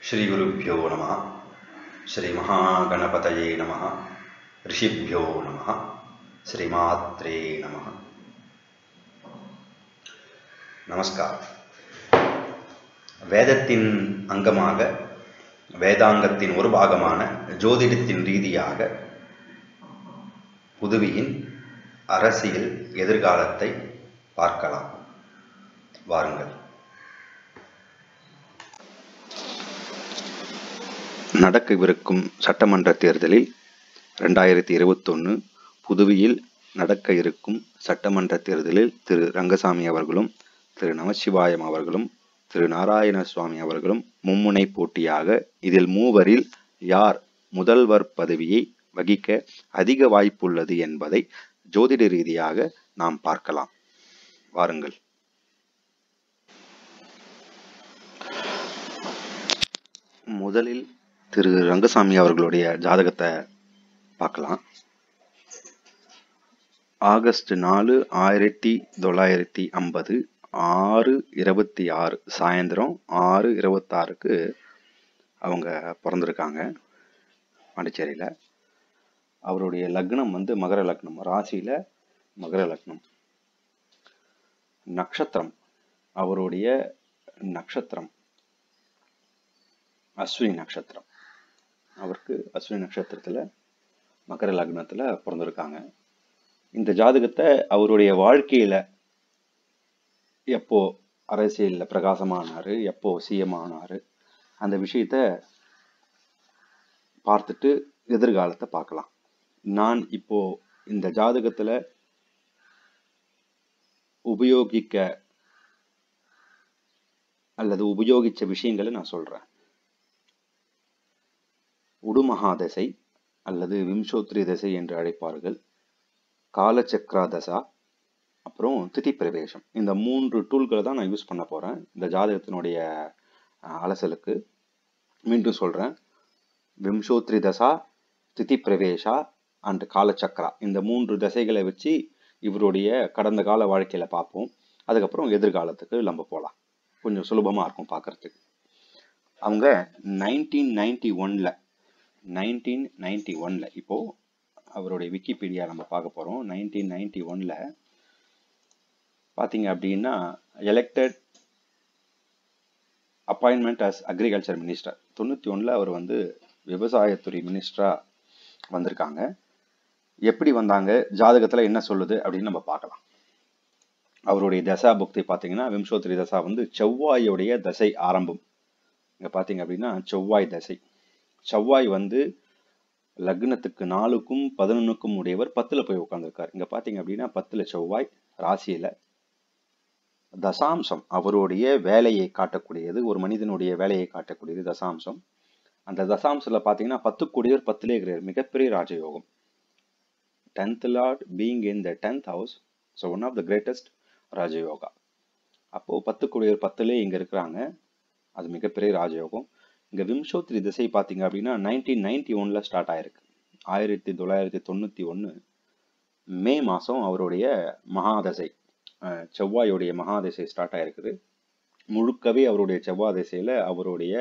श्रीगुरुभ्यो नमः श्रीमहागणपतये नमः ऋषिभ्यो नमः श्रीमात्रे नमः நமஸ்கார் வேதத்தின் அங்கமாக வேதாங்கத்தின் ஒரு பாகமான ஜோதிடத்தின் ரீதியாக புதுவையின் அரசியல் எதிர்காலத்தை பார்க்கலாம் வாருங்கள் நடக்கவிருக்கும் சட்டமன்ற தேர்தலில் ரெண்டாயிரத்தி இருபத்தொன்று புதுவையில் நடக்க இருக்கும் சட்டமன்ற தேர்தலில் திரு ரங்கசாமி அவர்களும் திரு நமசிவாயம் அவர்களும் திரு நாராயண சுவாமி அவர்களும் மும்முனை போட்டியாக இதில் மூவரில் யார் முதல்வர் பதவியை வகிக்க அதிக வாய்ப்புள்ளது என்பதை ஜோதிட ரீதியாக நாம் பார்க்கலாம் வாருங்கள் முதலில் திரு ரங்கசாமி அவர்களுடைய ஜாதகத்தை பார்க்கலாம் ஆகஸ்ட் நாலு ஆயிரத்தி தொள்ளாயிரத்தி ஐம்பது ஆறு இருபத்தி ஆறு சாயந்தரம் ஆறு இருபத்தாறுக்கு அவங்க பிறந்திருக்காங்க பாண்டிச்சேரியில் அவருடைய லக்னம் வந்து மகர லக்னம் ராசியில் மகர லக்னம் நட்சத்திரம் அவருடைய நட்சத்திரம் அஸ்வினி நட்சத்திரம் அவருக்கு அஸ்வினி நட்சத்திரத்தில் மகர லக்னத்தில் பிறந்திருக்காங்க இந்த ஜாதகத்தை அவருடைய வாழ்க்கையில் எப்போ அரசியலில் பிரகாசமானார் எப்போ சிஎம் ஆனார் அந்த விஷயத்த பார்த்துட்டு எதிர்காலத்தை பார்க்கலாம் நான் இப்போ இந்த ஜாதகத்தில் உபயோகிக்க அல்லது உபயோகிச்ச விஷயங்களை நான் சொல்கிறேன் உடுமகாதசை அல்லது விம்சோத்ரி தசை என்று அழைப்பார்கள் காலச்சக்ரா தசா அப்புறம் திதி பிரவேசம் இந்த மூன்று டூல்களை தான் நான் யூஸ் பண்ண போகிறேன் இந்த ஜாதகத்தினுடைய அலசலுக்கு மீண்டும் சொல்கிறேன் விம்சோத்ரி தசா திதி பிரவேசா அண்ட் காலச்சக்ரா இந்த மூன்று தசைகளை வச்சு இவருடைய கடந்த கால வாழ்க்கையில் பார்ப்போம் அதுக்கப்புறம் எதிர்காலத்துக்கு நம்ம போகலாம் கொஞ்சம் சுலபமாக இருக்கும் பார்க்குறதுக்கு அவங்க நைன்டீன் நைன்டி ஒனில் நைன்டீன் நைன்டி ஒனில் இப்போது அவருடைய விக்கிபீடியா நம்ம பார்க்க போகிறோம் நைன்டீன் நைன்டி ஒனில் பார்த்தீங்க அப்படின்னா elected appointment as agriculture minister தொண்ணூற்றி ஒன்றில் அவர் வந்து விவசாயத்துறை மினிஸ்டராக வந்திருக்காங்க எப்படி வந்தாங்க ஜாதகத்தில் என்ன சொல்லுது அப்படின்னு நம்ம பார்க்கலாம் அவருடைய தசா புக்தி பார்த்தீங்கன்னா விம்சோத்திரி தசா வந்து செவ்வாயுடைய தசை ஆரம்பம் இங்கே பார்த்தீங்க அப்படின்னா செவ்வாய் தசை செவ்வாய் வந்து லக்னத்துக்கு நாலுக்கும் பதினொன்றுக்கும் உடையவர் பத்தில் போய் உட்காந்துருக்கார் இங்கே பார்த்தீங்க அப்படின்னா பத்தில் செவ்வாய் ராசியில் தசாம்சம் அவருடைய வேலையை காட்டக்கூடியது ஒரு மனிதனுடைய வேலையை காட்டக்கூடியது தசாம்சம் அந்த தசாம்சத்தில் பார்த்தீங்கன்னா பத்து கோடியவர் பத்திலே இருக்கிறார் மிகப்பெரிய ராஜயோகம் tenth lord being in the tenth house so one of the greatest Rajayoga அப்போது பத்து கோடியவர் பத்திலே இங்கே இருக்கிறாங்க அது மிகப்பெரிய ராஜயோகம் இங்கே விம்சோத்ரி திசை பார்த்தீங்க அப்படின்னா நைன்டீன் நைன்டி ஒனில் ஸ்டார்ட் ஆயிருக்கு ஆயிரத்தி தொள்ளாயிரத்தி தொண்ணூற்றி ஒன்று மே மாதம் அவருடைய மகாதசை செவ்வாயுடைய மகாதசை ஸ்டார்ட் ஆயிருக்குது முழுக்கவே அவருடைய செவ்வாய் திசையில் அவருடைய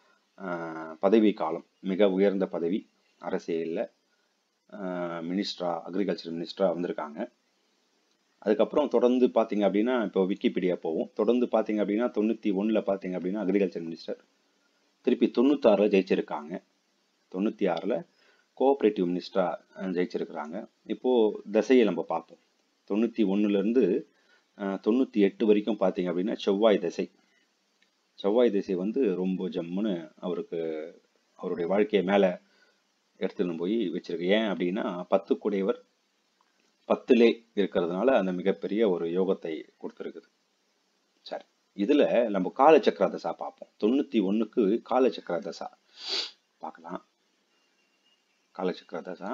பதவி காலம் மிக உயர்ந்த பதவி அரசியலில் மினிஸ்டரா அக்ரிகல்ச்சர் மினிஸ்டராக வந்திருக்காங்க அதுக்கப்புறம் தொடர்ந்து பார்த்தீங்க அப்படின்னா இப்போ விக்கிபீடியா போவோம் தொடர்ந்து பார்த்தீங்க அப்படின்னா தொண்ணூற்றி ஒன்றில் பார்த்தீங்க அப்படின்னா அக்ரிகல்ச்சர் மினிஸ்டர் திருப்பி தொண்ணூத்தாறில் ஜெயிச்சிருக்காங்க தொண்ணூற்றி ஆறில் கோஆப்ரேட்டிவ் மினிஸ்டராக ஜெயிச்சிருக்கிறாங்க இப்போது தசையை நம்ம பார்ப்போம் தொண்ணூற்றி ஒன்றுலேருந்து தொண்ணூற்றி எட்டு வரைக்கும் பார்த்தீங்க அப்படின்னா செவ்வாய் தசை செவ்வாய் திசை வந்து ரொம்ப ஜம்முன்னு அவருக்கு அவருடைய வாழ்க்கையை மேலே எடுத்துன்னு போய் வச்சிருக்கு ஏன் அப்படின்னா பத்து குடையவர் பத்திலே இருக்கிறதுனால அந்த மிகப்பெரிய ஒரு யோகத்தை கொடுத்துருக்குது சரி இதில் நம்ம காலச்சக்கர தசா பார்ப்போம் தொண்ணூற்றி ஒன்றுக்கு காலச்சக்கர தசா பார்க்கலாம் காலச்சக்கர தசா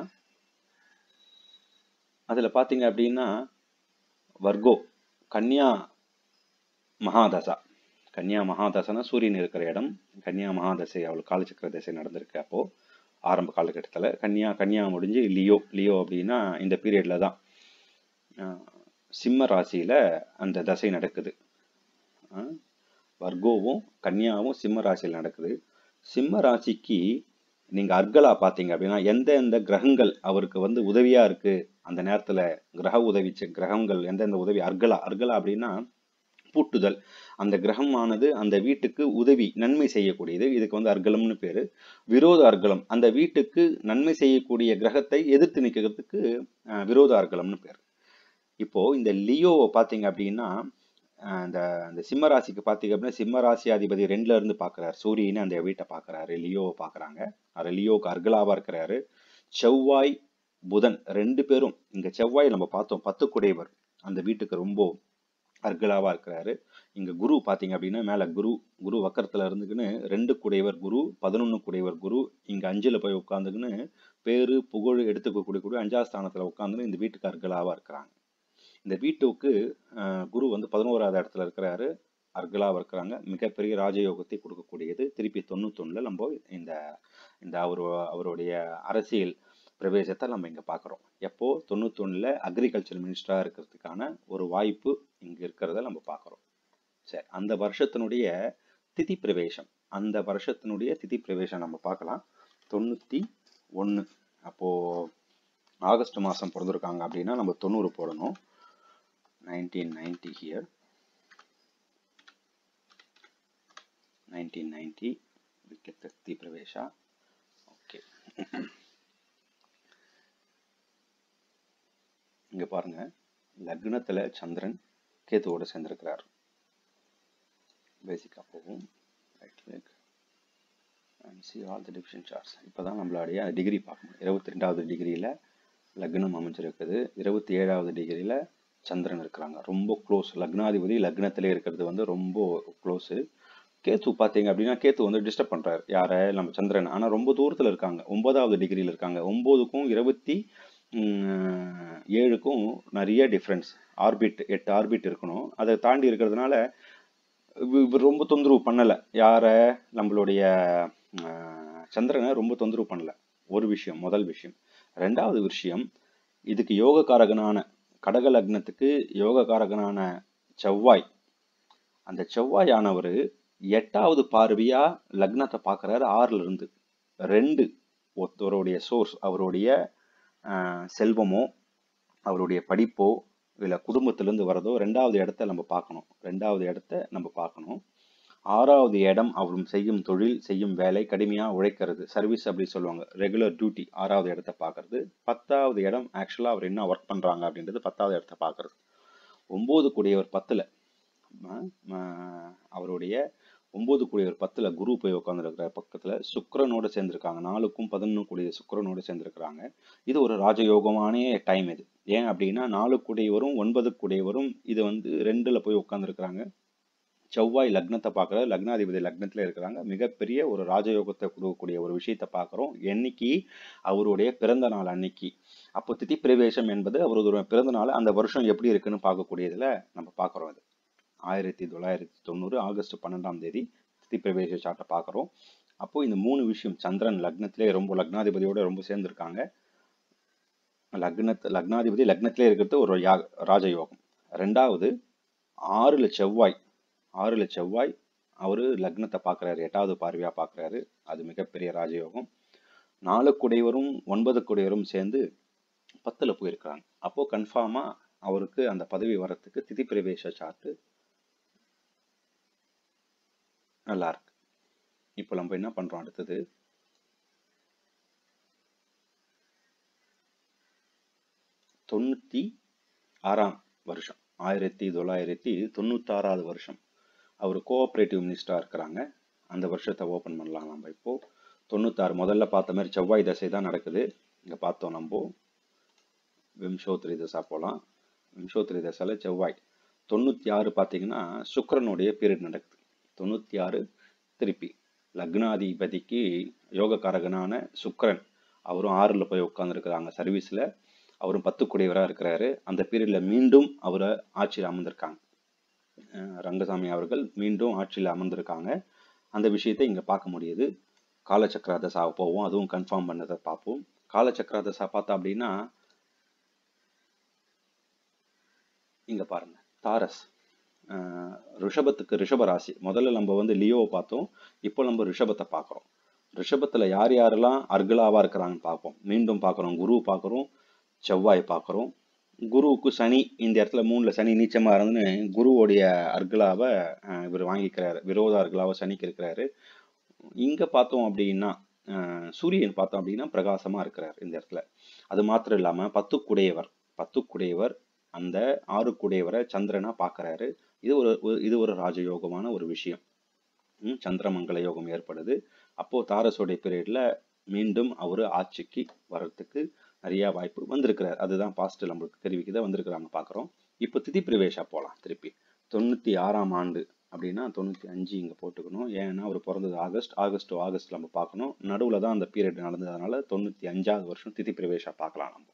அதில் பார்த்தீங்க அப்படின்னா வர்கோ கன்னியா மகாதசா கன்னியா மகாதசனா சூரியன் இருக்கிற இடம் கன்னியா மகாதசை அவளுக்கு காலச்சக்கர தசை நடந்திருக்கு அப்போது ஆரம்ப காலகட்டத்தில் கன்னியா கன்னியா முடிஞ்சு லியோ லியோ அப்படின்னா இந்த பீரியடில் தான் சிம்ம ராசியில் அந்த தசை நடக்குது வர்கோவும் கன்னியாவும் சிம்ம ராசியில் நடக்குது சிம்ம ராசிக்கு நீங்க அர்கலா பார்த்தீங்க அப்படின்னா எந்த எந்த கிரகங்கள் அவருக்கு வந்து உதவியா இருக்கு அந்த நேரத்துல கிரக உதவி செ- கிரகங்கள் எந்தெந்த உதவி அர்கலா அர்கலா அப்படின்னா பூட்டுதல் அந்த கிரகமானது அந்த வீட்டுக்கு உதவி நன்மை செய்யக்கூடியது இதுக்கு வந்து அர்கலம்னு பேரு விரோத அர்கலம் அந்த வீட்டுக்கு நன்மை செய்யக்கூடிய கிரகத்தை எதிர்த்து நிற்கிறதுக்கு அஹ், விரோத அர்கலம்னு பேர் இப்போ இந்த லியோவை பார்த்தீங்க அப்படின்னா அஹ், இந்த இந்த சிம்ம ராசிக்கு பார்த்தீங்க அப்படின்னா சிம்ம ராசி அதிபதி ரெண்டுல இருந்து பார்க்கறாரு சூரியனை அந்த வீட்டை பார்க்கறாரு லியோவை பார்க்கறாங்க அது லியோவுக்கு அர்கலாவா இருக்கிறாரு செவ்வாய் புதன் ரெண்டு பேரும் இங்க செவ்வாய் நம்ம பார்த்தோம் பத்து குடைவர் அந்த வீட்டுக்கு ரொம்ப அர்கலாவா இருக்கிறாரு இங்க குரு பாத்தீங்க அப்படின்னா மேல குரு குரு வக்கரத்துல இருந்துக்குன்னு ரெண்டு குடையவர் குரு பதினொன்னு குடையவர் குரு இங்க அஞ்சுல போய் உட்காந்துக்குன்னு பேரு புகழ் எடுத்துக்கக்கூடிய கூட அஞ்சாவது ஸ்தானத்துல உட்காந்துன்னு இந்த வீட்டுக்கு அர்கலாவா இருக்கிறாங்க இந்த வீட்டுக்கு அஹ், குரு வந்து பதினோராவது இடத்துல இருக்கிறாரு அர்கலாவா இருக்கிறாங்க மிகப்பெரிய ராஜயோகத்தை கொடுக்கக்கூடியது திருப்பி தொண்ணூத்தொன்னுல நம்ம இந்த இந்த அவரு அவருடைய அரசியல் பிரவேசத்தை நம்ம இங்க பார்க்குறோம் எப்போ தொண்ணூத்தொன்னுல அக்ரிகல்ச்சர் மினிஸ்டரா இருக்கிறதுக்கான ஒரு வாய்ப்பு இங்க இருக்கிறத நம்ம பார்க்குறோம் சரி அந்த வருஷத்தினுடைய திதி பிரவேசம் அந்த வருஷத்தினுடைய திதி பிரவேசம் நம்ம பார்க்கலாம் தொண்ணூத்தி ஒண்ணு அப்போ ஆகஸ்ட் மாசம் பிறந்திருக்காங்க அப்படின்னா நம்ம தொண்ணூறு போடணும் nineteen ninety here nineteen ninety திதி பிரவேசா ஓகே இங்க பாருங்க லக்னத்துல சந்திரன் கேத்துவோட சேர்ந்திருக்கிறார் பேசிக்கா போகும் right click and see all the division charts இப்போதான் நம்மளுடைய டிகிரி பார்க்கணும் இருபத்தி ரெண்டாவது டிகிரியில் லக்னம் அமைஞ்சிருக்குது இருபத்தி ஏழாவது டிகிரியில் சந்திரன் இருக்கிறாங்க ரொம்ப க்ளோஸ் லக்னாதிபதி லக்னத்திலே இருக்கிறது வந்து ரொம்ப க்ளோஸு கேத்து பார்த்தீங்க அப்படின்னா கேத்து வந்து டிஸ்டர்ப் பண்றாரு யாரை நம்ம சந்திரன் ஆனால் ரொம்ப தூரத்தில் இருக்காங்க ஒன்பதாவது டிகிரியில் இருக்காங்க ஒன்பதுக்கும் இருபத்தி ம், ஏழுக்கும் நிறைய டிஃப்ரென்ஸ் ஆர்பிட் எட்டு ஆர்பிட் இருக்கணும் அதை தாண்டி இருக்கிறதுனால இவ- இவர் ரொம்ப தொந்தரவு பண்ணல யார நம்மளுடைய ஆஹ், சந்திரனை ரொம்ப தொந்தரவு பண்ணல ஒரு விஷயம் முதல் விஷயம் ரெண்டாவது விஷயம் இதுக்கு யோகக்காரகனான கடக லக்னத்துக்கு யோகக்காரகனான செவ்வாய் அந்த செவ்வாயானவர் எட்டாவது பார்வையா லக்னத்தை பார்க்கறாரு ஆறுல இருந்து ரெண்டு ஒருத்தருடைய சோர்ஸ் அவருடைய ஆஹ், செல்வமோ அவருடைய படிப்போ இல்லை குடும்பத்திலேருந்து வரதோ ரெண்டாவது இடத்த நம்ம பார்க்கணும் ரெண்டாவது இடத்த நம்ம பார்க்கணும் ஆறாவது இடம் அவரும் செய்யும் தொழில் செய்யும் வேலை கடுமையாக உழைக்கிறது சர்வீஸ் அப்படி சொல்லுவாங்க ரெகுலர் டியூட்டி ஆறாவது இடத்த பார்க்கறது பத்தாவது இடம் ஆக்சுவலாக அவர் என்ன ஒர்க் பண்ணுறாங்க அப்படின்றது பத்தாவது இடத்த பார்க்கறது ஒம்பது கூடியவர் பத்தில் அவருடைய ஒன்பது கூடியவர் பத்துல குரு போய் உட்காந்துருக்கிற பக்கத்துல சுக்கிரனோட சேர்ந்திருக்காங்க நாலுக்கும் பதினொன்று கூடிய சுக்கிரனோட சேர்ந்திருக்கிறாங்க இது ஒரு ராஜயோகமான டைம் இது ஏன் அப்படின்னா நாலு கூடியவரும் ஒன்பது கூடியவரும் இது வந்து ரெண்டுல போய் உட்காந்துருக்கிறாங்க செவ்வாய் லக்னத்தை பார்க்குற லக்னாதிபதி லக்னத்துல இருக்கிறாங்க மிகப்பெரிய ஒரு ராஜயோகத்தை கொடுக்கக்கூடிய ஒரு விஷயத்தை பார்க்குறோம் என்னைக்கு அவருடைய பிறந்த நாள் அன்னைக்கு அப்போ திதி பிரவேசம் என்பது அவருடைய பிறந்த நாள் அந்த வருஷம் எப்படி இருக்குன்னு பார்க்கக்கூடியதுல நம்ம பார்க்குறோம் இது ஆயிரத்தி தொள்ளாயிரத்தி தொண்ணூறு ஆகஸ்ட் பன்னெண்டாம் தேதி திதி பிரவேச சாட்டை பார்க்குறோம் அப்போ இந்த மூணு விஷயம் சந்திரன் லக்னத்திலே ரொம்ப லக்னாதிபதியோட ரொம்ப சேர்ந்திருக்காங்க லக்னத்து லக்னாதிபதி லக்னத்திலே இருக்கிறது ஒரு யா ராஜயோகம் ரெண்டாவது ஆறுல செவ்வாய் ஆறுல செவ்வாய் அவரு லக்னத்தை பார்க்குறாரு எட்டாவது பார்வையா பார்க்குறாரு அது மிகப்பெரிய ராஜயோகம் நாலு குடையவரும் ஒன்பது குடையவரும் சேர்ந்து பத்துல போயிருக்கிறாங்க அப்போ கன்ஃபார்மா அவருக்கு அந்த பதவி வரத்துக்கு திதி பிரவேச சார்ட்டு நல்லா இருக்கு இப்போ நம்ம என்ன பண்றோம் அடுத்தது தொண்ணூத்தி ஆறாம் வருஷம் ஆயிரத்தி தொள்ளாயிரத்தி தொண்ணூத்தாறாவது வருஷம் அவர் கோஆப்ரேட்டிவ் மினிஸ்டரா இருக்கிறாங்க அந்த வருஷத்தை ஓபன் பண்ணலாம் நம்ம இப்போ தொண்ணூத்தாறு முதல்ல பார்த்த மாதிரி செவ்வாய் தசை தான் நடக்குது இங்க பார்த்தோம் நம்ம விம்சோத்திரி தசா போலாம் விம்சோத்திரி தசால செவ்வாய் தொண்ணூத்தி ஆறு பார்த்தீங்கன்னா சுக்கிரனுடைய பீரியட் நடக்குது தொண்ணூத்தி ஆறு திருப்பி லக்னாதிபதிக்கு யோகக்காரகனான சுக்கிரன் அவரும் ஆறுல போய் உட்காந்துருக்கிறாங்க சர்வீஸ்ல அவரும் பத்து குடையவரா இருக்கிறாரு அந்த பீரியட்ல மீண்டும் அவரை ஆட்சியில் அமர்ந்திருக்காங்க அஹ் ரங்கசாமி அவர்கள் மீண்டும் ஆட்சியில் அமர்ந்திருக்காங்க அந்த விஷயத்தை இங்க பார்க்க முடியுது காலச்சக்கர தசா போவோம் அதுவும் கன்ஃபார்ம் பண்ணதை பார்ப்போம் காலச்சக்கர தசா பார்த்தா அப்படின்னா இங்க பாருங்க தாரஸ் அஹ் ரிஷபத்துக்கு ரிஷப ராசி முதல்ல நம்ம வந்து லியோவை பார்த்தோம் இப்போ நம்ம ரிஷபத்தை பார்க்குறோம் ரிஷபத்துல யார் யாரெல்லாம் அர்கலாவா இருக்கிறாங்கன்னு பார்ப்போம் மீண்டும் பார்க்குறோம் குரு பார்க்குறோம் செவ்வாய் பார்க்குறோம் குருவுக்கு சனி இந்த இடத்துல மூணுல சனி நீச்சமா இருந்துன்னு குருவோடைய அர்கலாவை அஹ், இவர் வாங்கிக்கிறாரு விரோத அர்கலாவை சனிக்கு இருக்கிறாரு இங்க பார்த்தோம் அப்படின்னா அஹ், சூரியன் பார்த்தோம் அப்படின்னா பிரகாசமா இருக்கிறார் இந்த இடத்துல அது மாத்திரம் இல்லாம பத்துக்குடையவர் பத்துக்குடையவர் அந்த ஆறுக்குடையவரை சந்திரனா பார்க்கறாரு இது ஒரு ஒரு- இது ஒரு ராஜயோகமான ஒரு விஷயம் ம், சந்திரமங்கல யோகம் ஏற்படுது அப்போ தாரசோடைய பீரியட்ல மீண்டும் அவர் ஆட்சிக்கு வர்றதுக்கு நிறைய வாய்ப்பு வந்திருக்கிறார் அதுதான் பாஸ்ட் நம்மளுக்கு தெரிவிக்குத வந்திருக்கிறாங்க பார்க்குறோம் இப்போ திதி பிரவேஷா போகலாம் திருப்பி தொண்ணூற்றி ஆறாம் ஆண்டு அப்படின்னா தொண்ணூற்றி அஞ்சு இங்கே போட்டுக்கணும் ஏன்னா அவர் பிறந்தது ஆகஸ்ட் ஆகஸ்ட் to ஆகஸ்ட் நம்ம பார்க்கணும் நடுவில் தான் அந்த பீரியட் நடந்ததுனால தொண்ணூற்றி அஞ்சாவது வருஷம் திதி பிரவேஷா பார்க்கலாம் நம்ம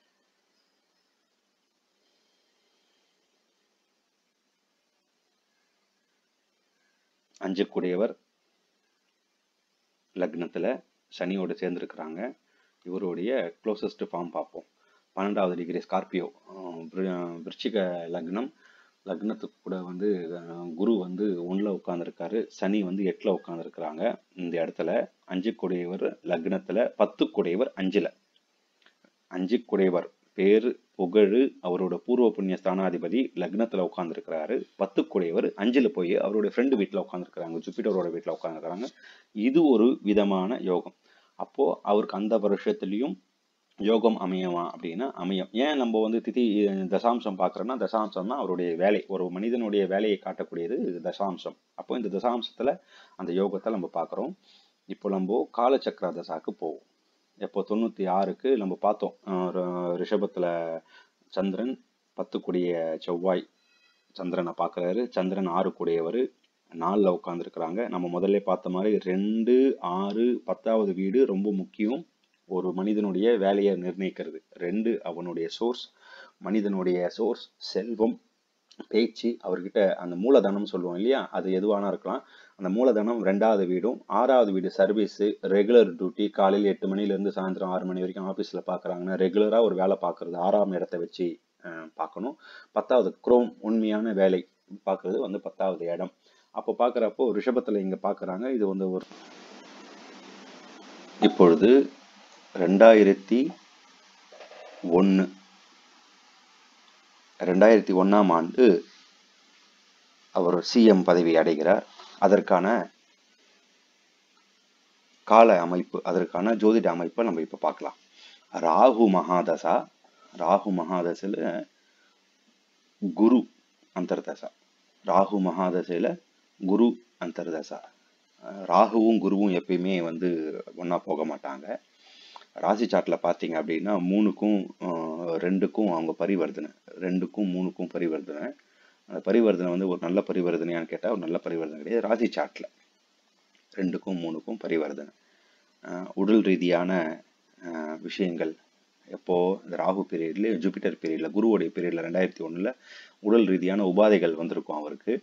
அஞ்சு கூடியவர் லக்னத்துல சனியோட சேர்ந்துருக்கிறாங்க இவருடைய க்ளோசஸ்ட் ஃபார்ம் பார்ப்போம் பன்னெண்டாவது டிகிரி ஸ்கார்பியோ அஹ் விரு- விருச்சிக லக்னம் லக்னத்துக்கு கூட வந்து அஹ், குரு வந்து ஒன்றில் உட்காந்துருக்காரு சனி வந்து எட்டில் உட்காந்துருக்குறாங்க இந்த இடத்துல அஞ்சு குடையவர் லக்னத்தில் பத்து குடையவர் அஞ்சில் அஞ்சு குடையவர் பேரு புகழு அவரோட பூர்வ புண்ணிய ஸ்தானாதிபதி லக்னத்துல உட்காந்துருக்கிறாரு பத்து குடையவர் அஞ்சுல போய் அவருடைய ஃப்ரெண்டு வீட்டில் உட்காந்துருக்கிறாங்க ஜூபிட்டரோட வீட்டில் உட்காந்துருக்கிறாங்க இது ஒரு விதமான யோகம் அப்போ அவருக்கு அந்த வருஷத்துலயும் யோகம் அமையுமா அப்படின்னா அமையும் ஏன் நம்ம வந்து திதி தசாம்சம் பார்க்குறோன்னா தசாம்சம்னா அவருடைய வேலை ஒரு மனிதனுடைய வேலையை காட்டக்கூடியது தசாம்சம் அப்போ இந்த தசாம்சத்துல அந்த யோகத்தை நம்ம பார்க்குறோம் இப்போ நம்ம காலச்சக்கர தசாக்கு போவோம் எப்போ தொண்ணூற்றி ஆறுக்கு நம்ம பார்த்தோம் அஹ் ர- ரிஷபத்துல சந்திரன் பத்து கூடிய செவ்வாய் சந்திரனை பார்க்குறாரு சந்திரன் ஆறு கூடியவர் நாலில் உட்காந்துருக்குறாங்க நம்ம முதல்ல பார்த்த மாதிரி ரெண்டு ஆறு பத்தாவது வீடு ரொம்ப முக்கியம் ஒரு மனிதனுடைய வேலையை நிர்ணயிக்கிறது ரெண்டு அவனுடைய சோர்ஸ் மனிதனுடைய சோர்ஸ் செல்வம் பேச்சு அவர்கிட்ட அந்த மூலதனம் சொல்லுவோம் இல்லையா அது எதுவானா இருக்கலாம் அந்த மூலதனம் ரெண்டாவது வீடும் ஆறாவது வீடு சர்வீஸ் ரெகுலர் டியூட்டி காலையில் எட்டு மணிலேருந்து சாயந்தரம் ஆறு மணி வரைக்கும் ஆஃபீஸில் பார்க்குறாங்கன்னா ரெகுலராக ஒரு வேலை பார்க்குறது ஆறாம் இடத்தை வச்சு அஹ், பார்க்கணும் பத்தாவது குரோம் உண்மையான வேலை பார்க்குறது வந்து பத்தாவது இடம் அப்போ பார்க்குறப்போ ரிஷபத்தில் இங்கே பார்க்குறாங்க இது வந்து ஒரு இப்பொழுது ரெண்டாயிரத்தி ஒன்று ரெண்டாயிரத்தி ஒன்றாம் ஆண்டு அவர் சிஎம் பதவி அடைகிறார் அதற்கான கால அமைப்பு அதற்கான ஜோதிட அமைப்பை நம்ம இப்போ பார்க்கலாம் ராகு மகாதசா ராகு மகாதசையில் குரு அந்தர்தசா ராகு மகாதசையில் குரு அந்தர்தசா அஹ் ராகுவும் குருவும் எப்பயுமே வந்து ஒன்றா போக மாட்டாங்க ராசி சார்ட்டில் பார்த்தீங்க அப்படின்னா மூணுக்கும் அஹ், ரெண்டுக்கும் அவங்க பரிவர்த்தனை ரெண்டுக்கும் மூணுக்கும் பரிவர்த்தனை அந்த பரிவர்த்தனை வந்து ஒரு நல்ல பரிவர்த்தனையான்னு கேட்டால் ஒரு நல்ல பரிவர்த்தனை கிடையாது ராசி சார்ட்டில் ரெண்டுக்கும் மூணுக்கும் பரிவர்த்தனை அஹ், உடல் ரீதியான அஹ், விஷயங்கள் எப்போ இந்த ராகு பீரியட்ல ஜூபிட்டர் பீரியட்ல குருவோடைய பீரியட்ல ரெண்டாயிரத்தி ஒண்ணுல உடல் ரீதியான உபாதைகள் வந்திருக்கும் அவருக்கு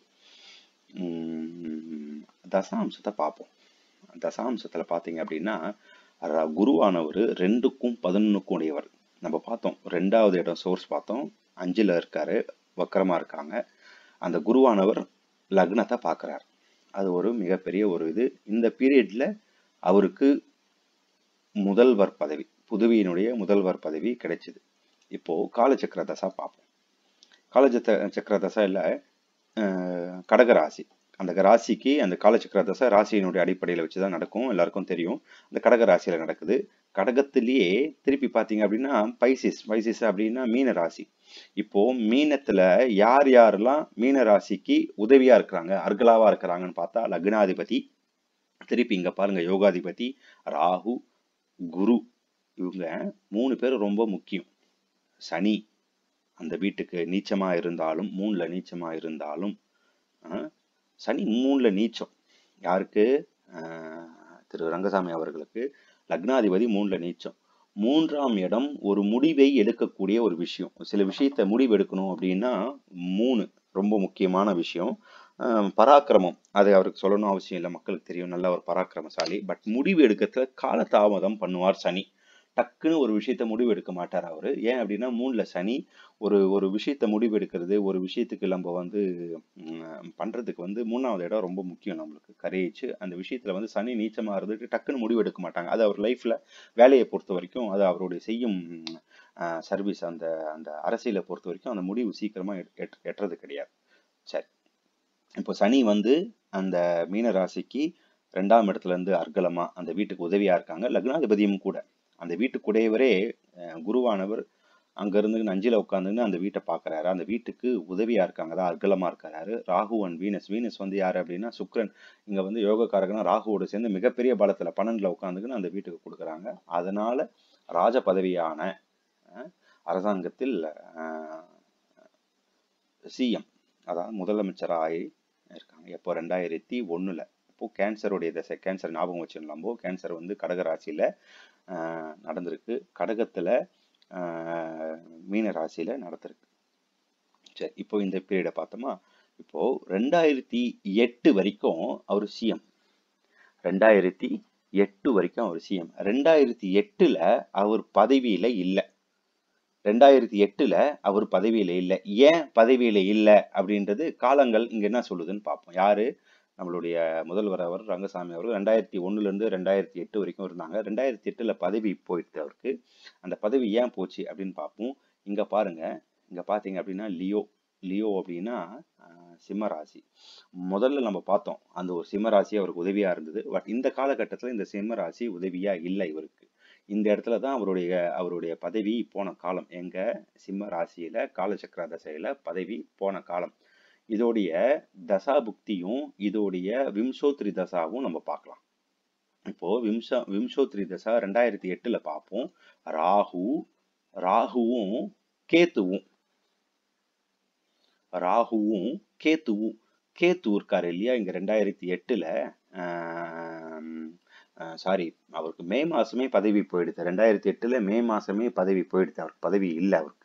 உம், தசாம்சத்தை பார்ப்போம் தசாம்சத்துல பார்த்தீங்க அப்படின்னா ர- குருவானவர் ரெண்டுக்கும் பதினொன்னுக்கும் உடையவர் நம்ம பார்த்தோம் ரெண்டாவது இடம் சோர்ஸ் பார்த்தோம் அஞ்சுல இருக்காரு வக்கரமா இருக்காங்க அந்த குருவானவர் லக்னத்தை பார்க்கறார் அது ஒரு மிகப்பெரிய ஒரு இது இந்த பீரியட்ல அவருக்கு முதல்வர் பதவி புதுவையினுடைய முதல்வர் பதவி கிடைச்சது இப்போ காலச்சக்கர தசா பார்ப்போம் காலச்சக்கர சக்கர தசை இல்ல அஹ், கடக ராசி அந்த ராசிக்கு அந்த காலச்சக்கர தசை ராசியினுடைய அடிப்படையில் வச்சு தான் நடக்கும் எல்லாருக்கும் தெரியும் அந்த கடக ராசியில நடக்குது கடகத்திலேயே திருப்பி பார்த்தீங்க அப்படின்னா பைசிஸ் பைசிஸ் அப்படின்னா மீன ராசி இப்போ மீனத்துல யார் யாரெல்லாம் மீன ராசிக்கு உதவியா இருக்கிறாங்க அர்கலாவா இருக்கிறாங்கன்னு பார்த்தா லக்னாதிபதி திருப்பி இங்க பாருங்க யோகாதிபதி ராகு குரு இவங்க மூணு பேர் ரொம்ப முக்கியம் சனி அந்த வீட்டுக்கு நீச்சமா இருந்தாலும் மூணுல நீச்சமா இருந்தாலும் ஆஹ், சனி மூணுல நீச்சம் யாருக்கு ஆஹ், திரு ரங்கசாமி அவர்களுக்கு லக்னாதிபதி மூணுல நீச்சம் மூன்றாம் இடம் ஒரு முடிவை எடுக்கக்கூடிய ஒரு விஷயம் சில விஷயத்த முடிவு எடுக்கணும் அப்படின்னா மூணு ரொம்ப முக்கியமான விஷயம் ஆஹ், பராக்கிரமம் அது அவருக்கு சொல்லணும் அவசியம் இல்லை மக்களுக்கு தெரியும் நல்ல ஒரு பராக்கிரமசாலி பட் முடிவு எடுக்கிறதுல காலதாமதம் பண்ணுவார் சனி டக்குன்னு ஒரு விஷயத்த முடிவு எடுக்க மாட்டார் அவரு ஏன் அப்படின்னா மூணுல சனி ஒரு ஒரு விஷயத்த முடிவு எடுக்கிறது ஒரு விஷயத்துக்கு நம்ம வந்து ம், பண்றதுக்கு வந்து மூணாவது இடம் ரொம்ப முக்கியம் நம்மளுக்கு கரேஜ் அந்த விஷயத்துல வந்து சனி நீச்சமா இருந்துட்டு டக்குன்னு முடிவு எடுக்க மாட்டாங்க அது அவர் லைஃப்ல வேலையை பொறுத்த வரைக்கும் அது அவருடைய செய்யும் சர்வீஸ் அந்த அந்த அரசியலை பொறுத்த வரைக்கும் அந்த முடிவு சீக்கிரமா எட்- எட்- எட்டுறது கிடையாது சரி இப்போ சனி வந்து அந்த மீன ராசிக்கு ரெண்டாம் இடத்துல இருந்து அர்க்கலமா அந்த வீட்டுக்கு உதவியா இருக்காங்க லக்னாதிபதியும் கூட அந்த வீட்டுக்குடையவரே அஹ், குருவானவர் அங்க இருந்து அஞ்சுல உட்காந்துன்னு அந்த வீட்டை பாக்குறாரு அந்த வீட்டுக்கு உதவியா இருக்காங்க அதான் அர்க்கலமா இருக்காரு ராகு அண்ட் வீனஸ் வீனஸ் வந்து யாரு அப்படின்னா சுக்கிரன் இங்க வந்து யோகக்காரகனா ராகுவோட சேர்ந்து மிகப்பெரிய பலத்துல பன்னெண்டுல உட்காந்துக்குன்னு அந்த வீட்டுக்கு கொடுக்குறாங்க அதனால ராஜ பதவியான அஹ், அரசாங்கத்தில் சிஎம் அதாவது முதலமைச்சராகி இருக்காங்க எப்போ ரெண்டாயிரத்தி ஒண்ணுல இப்போ கேன்சருடைய தசை கேன்சர் ஞாபகம் வச்சிடலாம் கேன்சர் வந்து கடக ராசியில ஆஹ், நடந்திருக்கு கடகத்துல ஆஹ், மீன ராசியில நடந்திருக்கு சரி இப்போ இந்த பீரியடை பார்த்தோமா இப்போ ரெண்டாயிரத்தி எட்டு வரைக்கும் அவர் சிஎம் ரெண்டாயிரத்தி எட்டு வரைக்கும் அவர் சிஎம் ரெண்டாயிரத்தி எட்டுல அவர் பதவியில இல்ல ரெண்டாயிரத்தி எட்டுல அவர் பதவியில இல்ல ஏன் பதவியில இல்ல அப்படின்றது காலங்கள் இங்க என்ன சொல்லுதுன்னு பார்ப்போம் யாரு நம்மளுடைய முதல்வர் அவர் ரங்கசாமி அவர்கள் ரெண்டாயிரத்தி ஒண்ணுல இருந்து ரெண்டாயிரத்தி எட்டு வரைக்கும் இருந்தாங்க ரெண்டாயிரத்தி எட்டுல பதவி போயிடுது அவருக்கு அந்த பதவி ஏன் போச்சு அப்படின்னு பார்ப்போம் இங்க பாருங்க இங்க பாத்தீங்க அப்படின்னா லியோ லியோ அப்படின்னா ஆஹ், சிம்ம ராசி முதல்ல நம்ம பார்த்தோம் அந்த ஒரு சிம்ம ராசி அவருக்கு உதவியா இருந்தது பட் இந்த காலகட்டத்துல இந்த சிம்ம ராசி உதவியா இல்லை இவருக்கு இந்த இடத்துல தான் அவருடைய அவருடைய பதவி போன காலம் எங்க சிம்ம ராசியில காலசக்கர தசையில பதவி போன காலம் இதோடைய தசா புக்தியும் இதோடைய விம்சோத்ரி தசாவும் நம்ம பார்க்கலாம் இப்போ விம்சா விம்சோத்ரி தசா ரெண்டாயிரத்தி எட்டுல பார்ப்போம் ராகு ராகுவும் கேத்துவும் ராகுவும் கேத்துவும் கேத்து இருக்காரு இல்லையா இங்க ரெண்டாயிரத்தி எட்டுல சாரி அவருக்கு மே மாசமே பதவி போயிடுது ரெண்டாயிரத்தி எட்டுல மே மாசமே பதவி போயிடுது அவருக்கு பதவி இல்லை அவருக்கு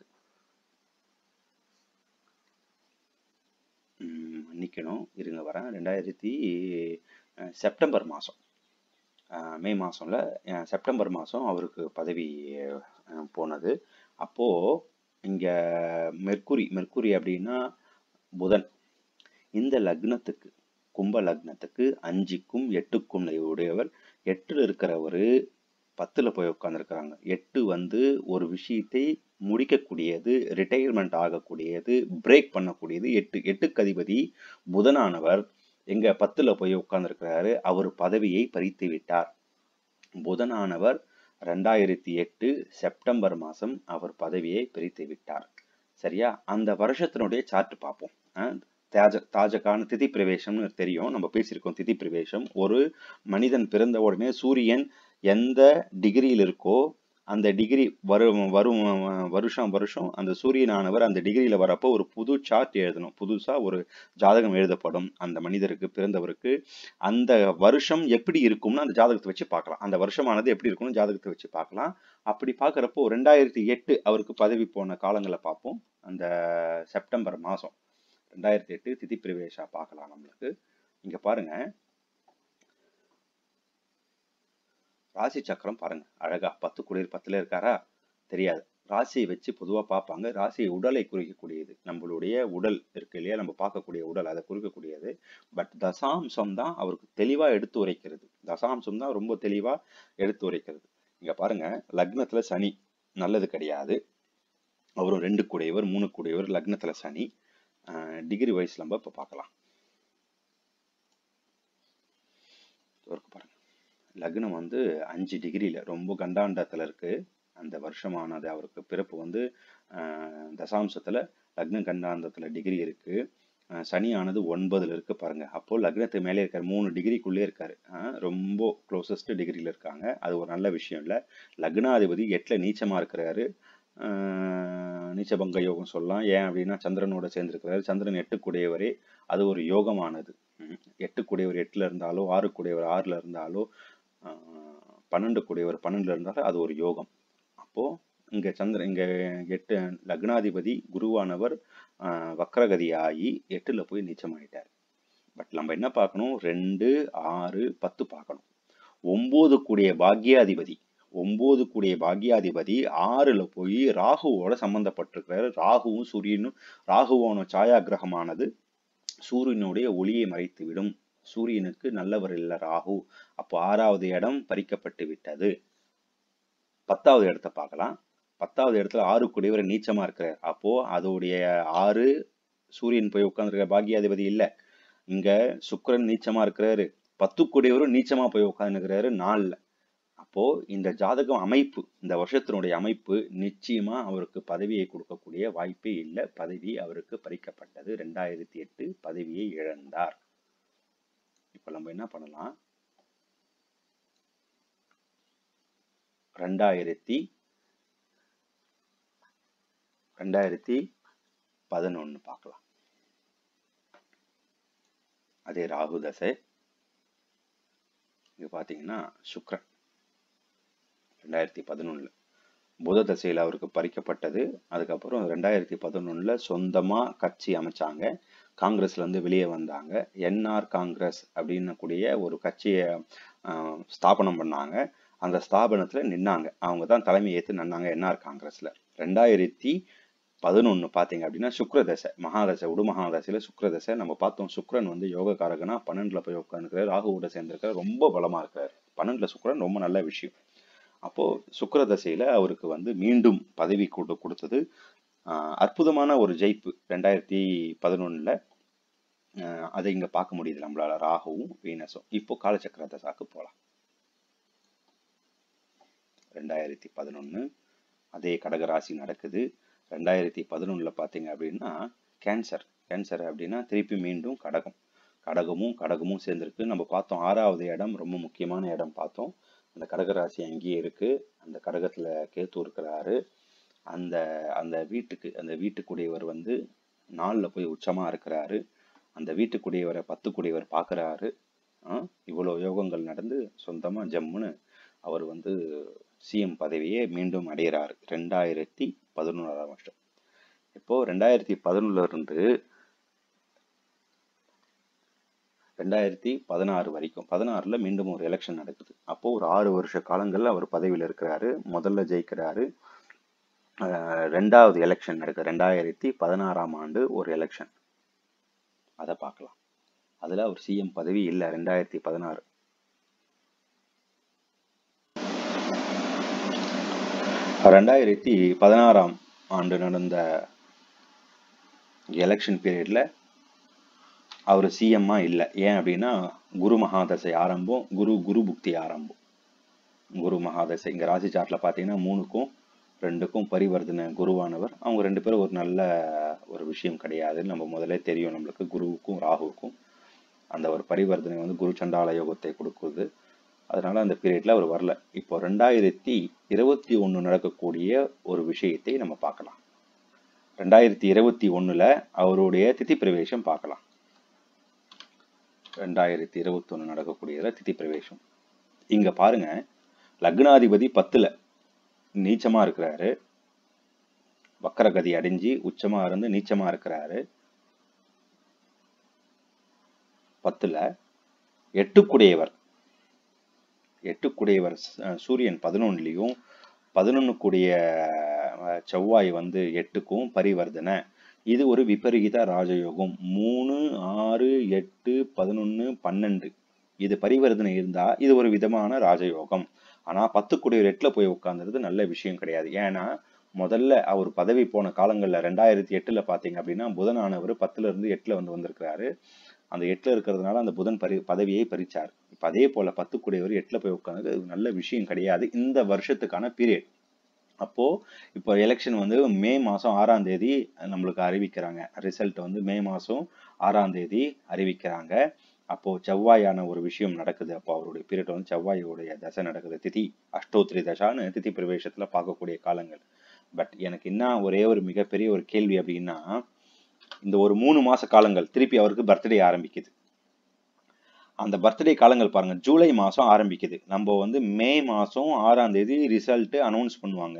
ம், மன்னிக்கணும் இருங்க வரேன் ரெண்டாயிரத்தி அஹ், செப்டம்பர் மாதம் மே மாதம்ல செப்டம்பர் மாதம் அவருக்கு பதவி அஹ், போனது அப்போது இங்கே மெர்க்குரி மெர்க்குரி அப்படின்னா புதன் இந்த லக்னத்துக்கு கும்ப லக்னத்துக்கு அஞ்சுக்கும் எட்டுக்கும் உடையவர் எட்டுல இருக்கிறவரு பத்துல போய் உட்காந்துருக்காங்க எட்டு வந்து ஒரு விஷயத்தை முடிக்கக்கூடியது ரிட்டையர்மெண்ட் ஆகக்கூடியது பிரேக் பண்ணக்கூடியது எட்டு எட்டுக்கு அதிபதி புதனானவர் எங்க பத்துல போய் உட்கார்ந்துருக்கிறாரு அவர் பதவியை பறித்து விட்டார் புதனானவர் ரெண்டாயிரத்தி எட்டு செப்டம்பர் மாசம் அவர் பதவியை பிரித்து விட்டார் சரியா அந்த வருஷத்தினுடைய சார்ட் பார்ப்போம் அஹ் தாஜ தாஜகான திதி பிரவேசம்னு தெரியும் நம்ம பேசியிருக்கோம் திதி பிரவேசம் ஒரு மனிதன் பிறந்த உடனே சூரியன் எந்த டிகிரியில் இருக்கோ அந்த டிகிரி வரும் வரும் வருஷம் வருஷம் அந்த சூரியனானவர் அந்த டிகிரியில வரப்போ ஒரு புது சார்ட் எழுதணும் புதுசா ஒரு ஜாதகம் எழுதப்படும் அந்த மனிதருக்கு பிறந்தவருக்கு அந்த வருஷம் எப்படி இருக்கும்னு அந்த ஜாதகத்தை வச்சு பார்க்கலாம் அந்த வருஷமானது எப்படி இருக்கும்னு ஜாதகத்தை வச்சு பார்க்கலாம் அப்படி பார்க்குறப்போ ரெண்டாயிரத்தி எட்டு அவருக்கு பதவி போன காலங்களை பார்ப்போம் அந்த செப்டம்பர் மாதம் ரெண்டாயிரத்தி எட்டு திதி பிரவேசா பார்க்கலாம் நம்மளுக்கு இங்க பாருங்க ராசி சக்கரம் பாருங்க அழகா பத்து குடியர் பத்துல இருக்காரா தெரியாது ராசியை வச்சு பொதுவா பார்ப்பாங்க ராசி உடலை குறிக்கக்கூடியது நம்மளுடைய உடல் இருக்கு இல்லையா நம்ம பார்க்கக்கூடிய உடல் அதை குறிக்கக்கூடியது பட் தசாம்சம் தான் அவருக்கு தெளிவா எடுத்து உரைக்கிறது தசாம்சம் தான் ரொம்ப தெளிவா எடுத்து உரைக்கிறது இங்க பாருங்க லக்னத்துல சனி நல்லது கிடையாது அவரும் ரெண்டு கூடையவர் மூணு கூடையவர் லக்னத்துல சனி டிகிரி வைஸ் நம்ம இப்போ பார்க்கலாம் இவருக்கு பாருங்க லக்னம் வந்து அஞ்சு டிகிரியில ரொம்ப கண்டாண்டத்துல இருக்கு அந்த வருஷமானது அவருக்கு பிறப்பு வந்து ஆஹ், தசாம்சத்துல லக்ன கண்டாந்தத்துல டிகிரி இருக்கு ஆஹ், சனியானது ஒன்பதுல இருக்கு பாருங்க அப்போ லக்னத்துக்கு மேலே இருக்காரு மூணு டிகிரிக்குள்ளே இருக்காரு ஆஹ், ரொம்ப க்ளோசஸ்ட் டிகிரியில இருக்காங்க அது ஒரு நல்ல விஷயம் இல்ல லக்னாதிபதி எட்டுல நீச்சமா இருக்கிறாரு ஆஹ், நீச்சபங்க யோகம் சொல்லலாம் ஏன் அப்படின்னா சந்திரனோட சேர்ந்திருக்கிறாரு சந்திரன் எட்டுக்குடையவரே அது ஒரு யோகமானது ம். எட்டுக்குடையவர் எட்டுல இருந்தாலோ ஆறுக்குடையவர் ஆறுல இருந்தாலோ ஆஹ், பன்னெண்டு கூடியவர் பன்னெண்டுல இருந்தாலும் அது ஒரு யோகம் அப்போ இங்க சந்திர இங்க எட்டு லக்னாதிபதி குருவானவர் ஆஹ், வக்ரகதி ஆகி எட்டுல போய் நீச்சமாயிட்டார் பட் நம்ம என்ன பார்க்கணும் ரெண்டு ஆறு பத்து பார்க்கணும் ஒன்பது கூடிய பாக்யாதிபதி ஒன்பது கூடிய பாக்யாதிபதி ஆறுல போய் ராகுவோட சம்பந்தப்பட்டிருக்கிறாரு ராகுவும் சூரியனும் ராகுவோன சாயா கிரகமானது சூரியனுடைய ஒளியை மறைத்து விடும் சூரியனுக்கு நல்லவர் இல்ல ராகு அப்போ ஆறாவது இடம் பறிக்கப்பட்டு விட்டது பத்தாவது இடத்த பார்க்கலாம் பத்தாவது இடத்துல ஆறு கூடியவர் நீச்சமா இருக்கிறார் அப்போ அதோடைய ஆறு சூரியன் போய் உட்கார்ந்துருக்க பாக்யாதிபதி இல்ல இங்க சுக்கிரன் நீச்சமா இருக்கிறாரு பத்து கூடியவரும் நீச்சமா போய் உட்கார்ந்துருக்கிறாரு நாலுல அப்போ இந்த ஜாதகம் அமைப்பு இந்த வருஷத்தினுடைய அமைப்பு நிச்சயமா அவருக்கு பதவியை கொடுக்கக்கூடிய வாய்ப்பே இல்லை பதவி அவருக்கு பறிக்கப்பட்டது ரெண்டாயிரத்தி எட்டு பதவியை இழந்தார் இப்ப நம்ம என்ன பண்ணலாம் ரெண்டாயிரத்தி ரெண்டாயிரத்தி பதினொன்னு பார்க்கலாம் அதே ராகு தசை இது பாத்தீங்கன்னா சுக்ரன் ரெண்டாயிரத்தி பதினொன்னுல புத தசையில் அவருக்கு பறிக்கப்பட்டது அதுக்கப்புறம் ரெண்டாயிரத்தி பதினொன்னுல சொந்தமா கட்சி அமைச்சாங்க காங்கிரஸ்ல இருந்து வெளியே வந்தாங்க என்ஆர் காங்கிரஸ் அப்படின்னக்கூடிய ஒரு கட்சியை ஆஹ், ஸ்தாபனம் பண்ணாங்க அந்த ஸ்தாபனத்துல நின்னாங்க அவங்க தான் தலைமை ஏற்று நின்னாங்க என்ஆர் காங்கிரஸ்ல ரெண்டாயிரத்தி பதினொன்னு பாத்தீங்க அப்படின்னா சுக்ரதசை மகாதசை உடு மகாதசையில சுக்ரதசை நம்ம பார்த்தோம் சுக்ரன் வந்து யோகக்காரகனா பன்னெண்டுல போய் உட்காந்துருக்காரு ராகுவோட சேர்ந்திருக்காரு ரொம்ப பலமா இருக்காரு பன்னெண்டுல சுக்ரன் ரொம்ப நல்ல விஷயம் அப்போ சுக்கிரதசையில அவருக்கு வந்து மீண்டும் பதவி கொடு கொடுத்தது ஆஹ் அற்புதமான ஒரு ஜெயிப்பு ரெண்டாயிரத்தி பதினொன்னுல அதை இங்க பார்க்க முடியுது நம்மளால ராகுவும் வீனஸும் இப்போ காலச்சக்கர தசாக்கு போலாம் ரெண்டாயிரத்தி பதினொன்னு அதே கடகராசி நடக்குது ரெண்டாயிரத்தி பதினொன்னுல பாத்தீங்க அப்படின்னா கேன்சர் கேன்சர் அப்படின்னா திருப்பி மீண்டும் கடகம் கடகமும் கடகமும் சேர்ந்திருக்கு நம்ம பார்த்தோம் ஆறாவது இடம் ரொம்ப முக்கியமான இடம் பார்த்தோம் அந்த கடகராசி அங்கேயே இருக்கு அந்த கடகத்துல கேத்து இருக்கிறாரு அந்த அந்த வீட்டுக்கு அந்த வீட்டுக்குடையவர் வந்து நாளில் போய் உச்சமா இருக்கிறாரு அந்த வீட்டுக்குடையவரை பத்து குடையவர் பார்க்கறாரு ஆஹ் இவ்வளவு யோகங்கள் நடந்து சொந்தமா ஜம்முன்னு அவர் வந்து சிஎம் பதவியை மீண்டும் அடைகிறாரு ரெண்டாயிரத்தி பதினோராம் வருஷம் இப்போ ரெண்டாயிரத்தி பதினொன்னுல இருந்து ரெண்டாயிரத்தி பதினாறு வரைக்கும் பதினாறுல மீண்டும் ஒரு எலெக்ஷன் நடக்குது அப்போ ஒரு ஆறு வருஷ காலங்கள்ல அவர் பதவியில இருக்கிறாரு முதல்ல ஜெயிக்கிறாரு ஆஹ் ரெண்டாவது எலெக்ஷன் நடக்குது ரெண்டாயிரத்தி பதினாறாம் ஆண்டு ஒரு எலெக்ஷன் அதை பார்க்கலாம் அதுல அவர் சிஎம் பதவி இல்லை ரெண்டாயிரத்தி பதினாறு ரெண்டாயிரத்தி பதினாறாம் ஆண்டு நடந்த எலெக்ஷன் பீரியட்ல அவர் சிஎம்மா இல்லை ஏன் அப்படின்னா குரு மகாதசை ஆரம்பம் குரு குரு புக்தி ஆரம்பம் குரு மகாதசை இங்க ராசி சார்ட்ல பாத்தீங்கன்னா மூணுக்கும் ரெண்டுக்கும் பரிவர்த்தனை குருவானவர் அவங்க ரெண்டு பேரும் ஒரு நல்ல ஒரு விஷயம் கிடையாது நம்ம முதல்ல தெரியும் நம்மளுக்கு குருவுக்கும் ராகுவுக்கும் அந்த ஒரு பரிவர்த்தனை வந்து குரு சண்டால யோகத்தை கொடுக்குது அதனால அந்த பீரியட்ல அவர் வரல இப்போ ரெண்டாயிரத்தி இருபத்தி ஒண்ணு நடக்கக்கூடிய ஒரு விஷயத்தை நம்ம பார்க்கலாம் ரெண்டாயிரத்தி இருபத்தி ஒண்ணுல அவருடைய திதி பிரவேசம் பார்க்கலாம் ரெண்டாயிரத்தி இருபத்தி ஒண்ணு நடக்கக்கூடியதுல திதி பிரவேசம் இங்க பாருங்க லக்னாதிபதி பத்துல நீச்சமா இருக்கிறாரு வக்கரகதி அடைஞ்சு உச்சமா இருந்து நீச்சமா இருக்கிறாரு பத்துல எட்டுக்குடையவர் எட்டுக்குடையவர் ச- சூரியன் பதினொன்னுலயும் பதினொன்னுக்குடைய அஹ், செவ்வாய் வந்து எட்டுக்கும் பரிவர்த்தனை இது ஒரு விபரீத ராஜயோகம் மூணு ஆறு எட்டு பதினொன்னு பன்னெண்டு இது பரிவர்த்தனை இருந்தா இது ஒரு விதமான ராஜயோகம் ஆனா பத்து குடியர் எட்டுல போய் உட்கார்ந்துறது நல்ல விஷயம் கிடையாது ஏன்னா முதல்ல அவர் பதவி போன காலங்கள்ல ரெண்டாயிரத்தி எட்டுல பாத்தீங்க அப்படின்னா புதனானவர் பத்துல இருந்து எட்டுல வந்து வந்திருக்கிறாரு அந்த எட்டுல இருக்கிறதுனால அந்த புதன் பரி பதவியை பறிச்சார் இப்ப அதே போல பத்து குடையவர் எட்டுல போய் உட்கார்ந்தது அது நல்ல விஷயம் கிடையாது இந்த வருஷத்துக்கான பீரியட் அப்போ இப்போ எலெக்ஷன் வந்து மே மாசம் ஆறாம் தேதி நம்மளுக்கு அறிவிக்கிறாங்க ரிசல்ட் வந்து மே மாசம் ஆறாம் தேதி அறிவிக்கிறாங்க அப்போ செவ்வாயான ஒரு விஷயம் நடக்குது அப்போ அவருடைய பீரியட் வந்து செவ்வாயோடைய தசை நடக்குது திதி அஷ்டோத்திரி தசான்னு திதி பிரவேசத்துல பார்க்கக்கூடிய காலங்கள் பட் எனக்கு என்ன ஒரே ஒரு மிகப்பெரிய ஒரு கேள்வி அப்படின்னா இந்த ஒரு மூணு மாச காலங்கள் திருப்பி அவருக்கு பர்த்டே ஆரம்பிக்குது அந்த பர்த்டே காலங்கள் பாருங்க ஜூலை மாசம் ஆரம்பிக்குது நம்ம வந்து மே மாசம் ஆறாம் தேதி ரிசல்ட் அனௌன்ஸ் பண்ணுவாங்க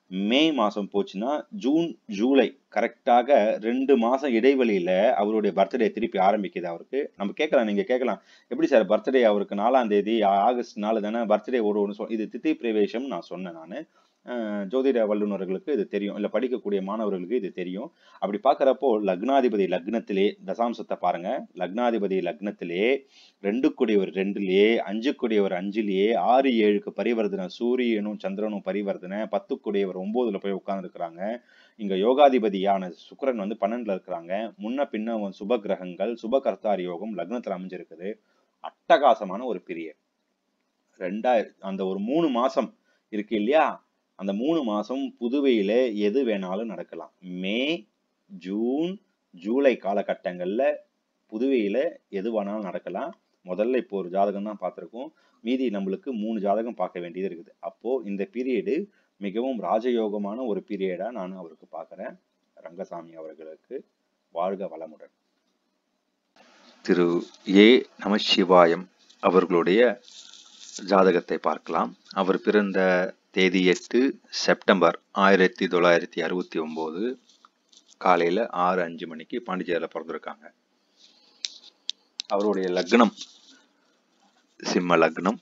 மே மாசம் போச்சுன்னா ஜூன் ஜூலை கரெக்டாக ரெண்டு மாசம் இடைவெளியில அவருடைய பர்த்டே திருப்பி ஆரம்பிக்குது அவருக்கு நம்ம கேட்கலாம் நீங்க கேட்கலாம் எப்படி சார் பர்த்டே அவருக்கு நாலாம் தேதி ஆகஸ்ட் நாலு தானே பர்த்டே ஒரு ஒன்று சொல் இது திதி பிரவேசம் நான் சொன்னேன் நான் ஜோதிட வல்லுநர்களுக்கு இது தெரியும் இல்லை படிக்கக்கூடிய மாணவர்களுக்கு இது தெரியும் அப்படி பார்க்குறப்போ லக்னாதிபதி லக்னத்திலே தசாம்சத்தை பாருங்க லக்னாதிபதி லக்னத்திலே ரெண்டு கூடியவர் ரெண்டுலயே அஞ்சு கூடியவர் அஞ்சுலயே ஆறு ஏழுக்கு பரிவர்த்தனை சூரியனும் சந்திரனும் பரிவர்த்தனை பத்து கூடியவர் ஒன்பதுல போய் உட்கார்ந்துருக்குறாங்க இங்க யோகாதிபதியான சுக்கிரன் வந்து பன்னெண்டுல இருக்கிறாங்க முன்ன பின்ன சுப கிரகங்கள் சுப கர்த்தார் யோகம் லக்னத்துல அமைஞ்சிருக்குது அட்டகாசமான ஒரு பீரியட் ரெண்டாயிரம் அந்த ஒரு மூணு மாசம் இருக்கு இல்லையா அந்த மூணு மாசம் புதுவையில எது வேணாலும் நடக்கலாம் மே ஜூன் ஜூலை காலகட்டங்கள்ல புதுவையில எது வேணாலும் நடக்கலாம் முதல்ல இப்போ ஒரு ஜாதகம் தான் பார்த்துருக்கோம் மீதி நம்மளுக்கு மூணு ஜாதகம் பார்க்க வேண்டியது இருக்குது அப்போ இந்த பீரியடு மிகவும் ராஜயோகமான ஒரு பீரியடா நான் அவருக்கு பார்க்குறேன் ரங்கசாமி அவர்களுக்கு வாழ்க வளமுடன் திரு ஏ நமசிவாயம் அவர்களுடைய ஜாதகத்தை பார்க்கலாம் அவர் பிறந்த தேதி எட்டு செப்டம்பர் ஆயிரத்தி தொள்ளாயிரத்தி அறுபத்தி ஒம்பது காலையில் ஆறு அஞ்சு மணிக்கு பாண்டிச்சேரியில் பிறந்திருக்காங்க அவருடைய லக்னம் சிம்ம லக்னம்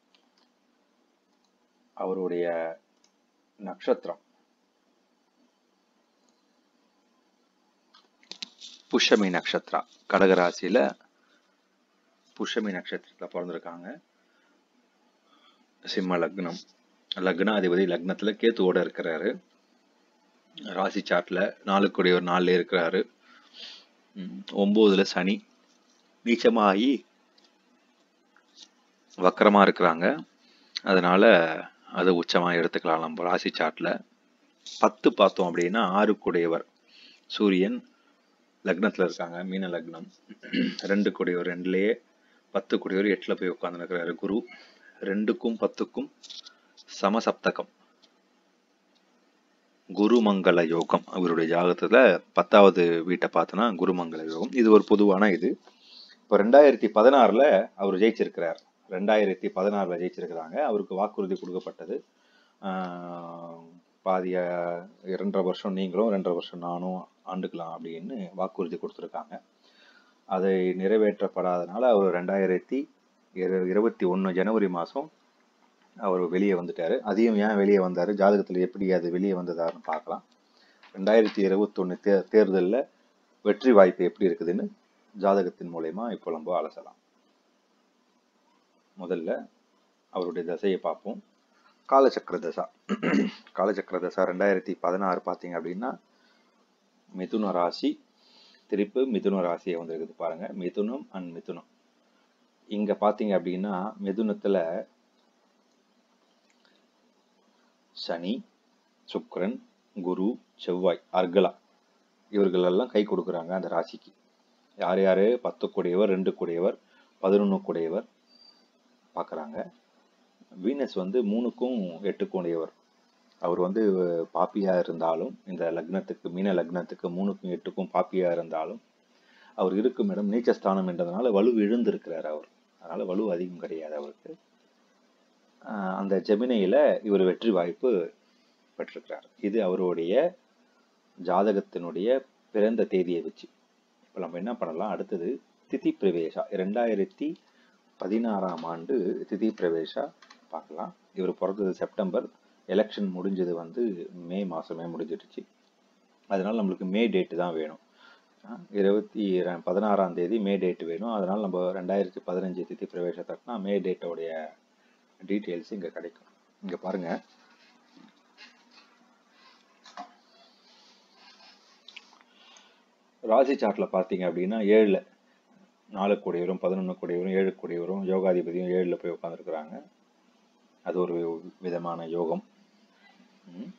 அவருடைய நட்சத்திரம் புஷ்யமி நட்சத்திரா கடகராசியில புஷ்யமி நட்சத்திரத்துல பிறந்திருக்காங்க சிம்ம லக்னம் லக்னாதிபதி லக்னத்துல கேத்துவோட இருக்கிறாரு ராசி சாட்ல நாலுக்குடைய ஒரு நாள்ல இருக்கிறாரு ம், ஒன்பதுல சனி நீச்சமாகி வக்கரமா இருக்கிறாங்க அதனால அதை உச்சமா எடுத்துக்கலாம் நம்ம ராசி சாட்ல பத்து பார்த்தோம் அப்படின்னா ஆறுக்குடையவர் சூரியன் லக்னத்துல இருக்காங்க மீன லக்னம் ரெண்டு கூடியவர் ரெண்டுலயே பத்து கூடியவர் எட்டுல போய் உட்கார்ந்து குரு ரெண்டுக்கும் பத்துக்கும் சமசப்தகம் குருமங்கள யோகம் அவருடைய ஜாதகத்துல பத்தாவது வீட்டை பார்த்தோன்னா குருமங்கள யோகம் இது ஒரு பொதுவான இது இப்போ ரெண்டாயிரத்தி பதினாறுல அவர் ஜெயிச்சிருக்கிறார் ரெண்டாயிரத்தி பதினாறுல ஜெயிச்சிருக்கிறாங்க அவருக்கு வாக்குறுதி கொடுக்கப்பட்டது ஆஹ் பாதிய இரண்டரை வருஷம் நீங்களும் ரெண்டரை வருஷம் நானும் ஆண்டுக்கலாம் அப்படின்னு வாக்குறுதி கொடுத்துருக்காங்க அதை நிறைவேற்றப்படாதனால அவர் ரெண்டாயிரத்தி இரு இருபத்தி ஒன்று ஜனவரி மாதம் அவர் வெளியே வந்துட்டாரு அதையும் ஏன் வெளியே வந்தார் ஜாதகத்தில் எப்படி அது வெளியே வந்ததாருன்னு பார்க்கலாம் ரெண்டாயிரத்தி இருபத்தொன்று தே தேர்தலில் வெற்றி வாய்ப்பு எப்படி இருக்குதுன்னு ஜாதகத்தின் மூலயமா இப்போ நம்ம அலசலாம் முதல்ல அவருடைய தசையை பார்ப்போம் காலச்சக்கர தசா காலச்சக்கர தசா ரெண்டாயிரத்தி பதினாறு பார்த்தீங்க அப்படின்னா மிதுன ராசி திருப்பு மிதுன ராசியை வந்திருக்குது பாருங்க மிதுனம் அண்ட் மிதுனம் இங்க பாத்தீங்க அப்படின்னா மிதுனத்துல சனி சுக்கிரன் குரு செவ்வாய் அர்கலா இவர்கள் எல்லாம் கை கொடுக்குறாங்க அந்த ராசிக்கு யார் யாரு பத்து கூடியவர் ரெண்டு கூடியவர் பதினொன்று கூடியவர் பார்க்குறாங்க வீனஸ் வந்து மூணுக்கும் எட்டு கூடியவர் அவர் வந்து பாப்பியா இருந்தாலும் இந்த லக்னத்துக்கு மீன லக்னத்துக்கு மூணுக்கும் எட்டுக்கும் பாப்பியா இருந்தாலும் அவர் இருக்கும் இடம் நீச்சஸ்தானம் என்றதுனால வலு இழுந்திருக்கிறார் அவர் அதனால வலு அதிகம் கிடையாது அவருக்கு ஆஹ் அந்த ஜெமினையில இவர் வெற்றி வாய்ப்பு பெற்றிருக்கிறார் இது அவருடைய ஜாதகத்தினுடைய பிறந்த தேதியை வச்சு இப்போ நம்ம என்ன பண்ணலாம் அடுத்தது திதி பிரவேசா ரெண்டாயிரத்தி பதினாறாம் ஆண்டு திதி பிரவேசா பார்க்கலாம் இவர் பிறந்தது செப்டம்பர் எலெக்ஷன் முடிஞ்சது வந்து மே மாதமே முடிஞ்சிடுச்சு அதனால நம்மளுக்கு மே டேட்டு தான் வேணும் அஹ் இருபத்தி ர- பதினாறாம் தேதி மே டேட் வேணும் அதனால நம்ம ரெண்டாயிரத்தி பதினஞ்சு திதி பிரவேசத்தினா மே டேட்டோடைய டீட்டெயில்ஸ் இங்கே கிடைக்கும் இங்கே பாருங்க ராசி சார்ட்டில் பார்த்தீங்க அப்படின்னா ஏழில் நாலு கூடியவரும் பதினொன்று கூடியவரும் ஏழு கூடியவரும் யோகாதிபதியும் ஏழில் போய் உட்காந்துருக்குறாங்க அது ஒரு விதமான யோகம் ம்.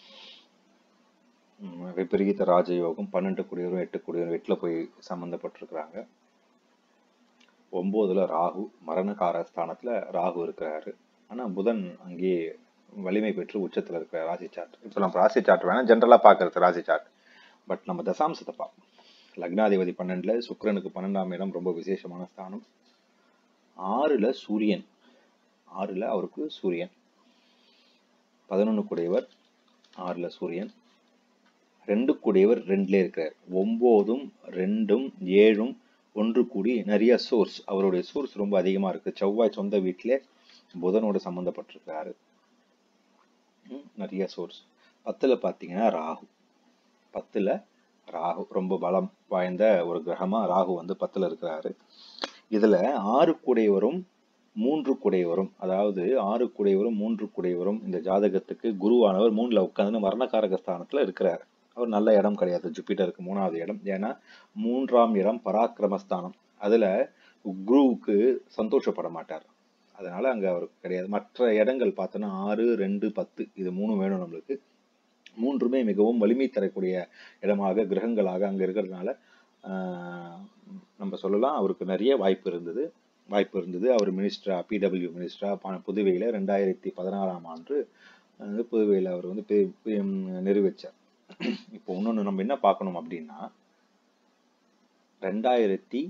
ம், விபரீத ராஜயோகம் பன்னெண்டு கூடியவரும் எட்டு கூடியவரும் எட்டில் போய் சம்மந்தப்பட்டிருக்கிறாங்க ஒம்போதுல ராகு மரணகார ஸ்தானத்துல ராகு இருக்கிறாரு ஆனா புதன் அங்கேயே வலிமை பெற்று உச்சத்துல இருக்கிற ராசி சார்ட் இப்போ நம்ம ராசி சார்ட் வேணா ஜென்ரலா பார்க்கறது ராசி சார்ட் பட் நம்ம தசாம்சத்தை பார்ப்போம் லக்னாதிபதி பன்னெண்டுல சுக்கிரனுக்கு பன்னெண்டாம் இடம் ரொம்ப விசேஷமான ஸ்தானம் ஆறுல சூரியன் ஆறுல அவருக்கு சூரியன் பதினொன்று கூடையவர் ஆறுல சூரியன் ரெண்டு கூடியவர் ரெண்டுல இருக்கிறார் ஒன்பதும் ரெண்டும் ஏழும் ஒன்று கூடி நிறைய சோர்ஸ் அவருடைய சோர்ஸ் ரொம்ப அதிகமா இருக்கு செவ்வாய் சொந்த வீட்டிலே புதனோட சம்மந்தப்பட்டிருக்காரு ம், நிறைய சோர்ஸ் பத்துல பார்த்தீங்கன்னா ராகு பத்துல ராகு ரொம்ப பலம் வாய்ந்த ஒரு கிரகமா ராகு வந்து பத்துல இருக்கிறாரு இதுல ஆறு கூடையவரும் மூன்று கூடையவரும் அதாவது ஆறு கூடையவரும் மூன்று கூடையவரும் இந்த ஜாதகத்துக்கு குருவானவர் மூணுல உட்கார்ந்து மரணகாரக ஸ்தானத்துல இருக்கிறார் அவர் நல்ல இடம் கிடையாது ஜூபிட்டருக்கு மூணாவது இடம் ஏன்னா மூன்றாம் இடம் பராக்கிரமஸ்தானம் அதுல குருவுக்கு சந்தோஷப்பட மாட்டார் அதனால அங்க அவருக்கு கிடையாது மற்ற இடங்கள் பார்த்தோன்னா ஆறு ரெண்டு பத்து இது மூணு வேணும் நம்மளுக்கு மூன்றுமே மிகவும் வலிமை தரக்கூடிய இடமாக கிரகங்களாக அங்க இருக்கிறதுனால ஆஹ், நம்ம சொல்லலாம் அவருக்கு நிறைய வாய்ப்பு இருந்தது வாய்ப்பு இருந்தது அவர் மினிஸ்டரா பிடபிள்யூ மினிஸ்டரா புதுவையில ரெண்டாயிரத்தி பதினாறாம் ஆண்டு வந்து புதுவையில அவர் வந்து பி- பி- நிரூபிச்சார் இப்போ இன்னொன்னு நம்ம என்ன பார்க்கணும் அப்படின்னா ரெண்டாயிரத்தி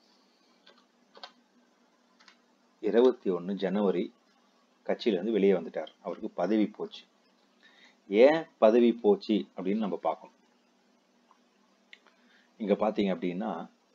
இருபத்தி ஒண்ணு ஜனவரி கட்சியில இருந்து வெளியே வந்துட்டார் அவருக்கு பதவி போச்சு ஏன் பதவி போச்சு அப்படின்னு நம்ம பார்க்கணும் இங்க பாத்தீங்க அப்படின்னா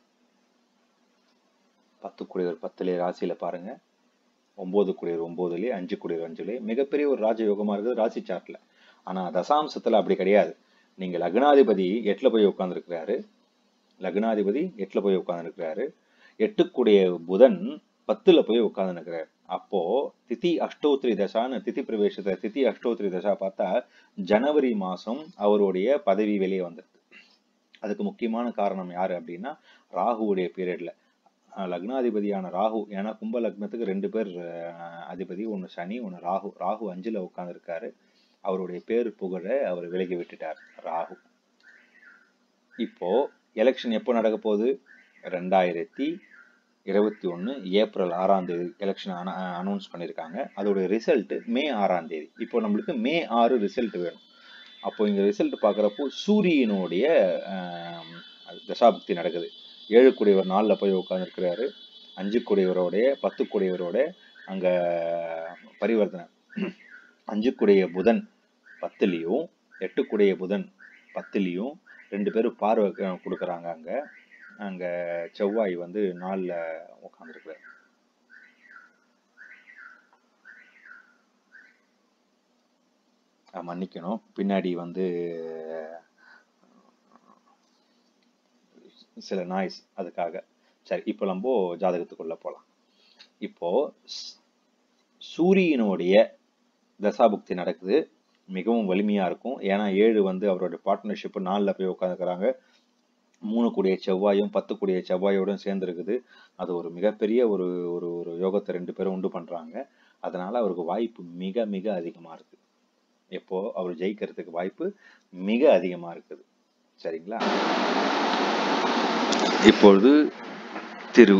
பத்து குடியர் பத்துல ராசியில பாருங்க ஒன்பது குடியர் ஒன்பதுலயே அஞ்சு குடியர் அஞ்சுலயே மிகப்பெரிய ஒரு ராஜயோகமா இருக்குது ராசி சார்ட்ல ஆனா தசாம்சத்துல அப்படி கிடையாது நீங்க லக்னாதிபதி எட்டுல போய் உட்கார்ந்துருக்கிறாரு லக்னாதிபதி எட்டுல போய் உட்கார்ந்துருக்கிறாரு எட்டுக்குடைய புதன் பத்துல போய் உட்கார்ந்துருக்கிறாரு அப்போ திதி அஷ்டோத்திரி தசான்னு திதி பிரவேசத்தை திதி அஷ்டோத்திரி தசா பார்த்தா ஜனவரி மாசம் அவருடைய பதவி வெளியே வந்தது அதுக்கு முக்கியமான காரணம் யாரு அப்படின்னா ராகுவுடைய பீரியட்ல லக்னாதிபதியான ராகு ஏன்னா கும்ப லக்னத்துக்கு ரெண்டு பேர் அஹ், அதிபதி ஒன்னு சனி ஒன்னு ராகு ராகு அஞ்சுல உட்கார்ந்துருக்காரு அவருடைய பேர் புகழ அவர் விலகி விட்டுட்டார் ராகு இப்போ எலெக்ஷன் எப்போ நடக்க போகுது ரெண்டாயிரத்தி இருபத்தி ஒன்று ஏப்ரல் ஆறாம் தேதி எலெக்ஷன் அனௌன்ஸ் பண்ணியிருக்காங்க அதோட ரிசல்ட் மே ஆறாம் தேதி இப்போ நம்மளுக்கு மே ஆறு ரிசல்ட் வேணும் அப்போ இங்க ரிசல்ட் பார்க்குறப்போ சூரியனுடைய ஆம், தசாபுக்தி நடக்குது ஏழு கூடியவர் நாலில் போய் உட்காந்துருக்கிறாரு அஞ்சு கூடியவரோடைய பத்து கூடியவரோட அங்க பரிவர்த்தனை அஞ்சு கூடிய புதன் பத்துலேயும் எட்டு கூடிய புதன் பத்துலேயும் ரெண்டு பேரும் பார்வை க- கொடுக்கறாங்க அங்க அங்க செவ்வாய் வந்து நாலில் உட்காந்துருக்குறாரு மன்னிக்கணும் பின்னாடி வந்து சில நாய்ஸ் அதுக்காக சரி இப்போ நம்ம ஜாதகத்துக்குள்ள போலாம் இப்போ ஸ்- சூரியனுடைய தசாபுக்தி நடக்குது மிகவும் வலிமையா இருக்கும் ஏன்னா ஏழு வந்து அவரோட பார்ட்னர்ஷிப் நாலில் போய் உட்காந்துக்கிறாங்க மூணு கூடிய செவ்வாயும் பத்து கூடிய செவ்வாயோடும் சேர்ந்து இருக்குது அது ஒரு மிகப்பெரிய ஒரு ஒரு ஒரு யோகத்தை ரெண்டு பேரும் உண்டு பண்றாங்க அதனால அவருக்கு வாய்ப்பு மிக மிக அதிகமா இருக்கு எப்போ அவர் ஜெயிக்கிறதுக்கு வாய்ப்பு மிக அதிகமா இருக்குது சரிங்களா இப்பொழுது திரு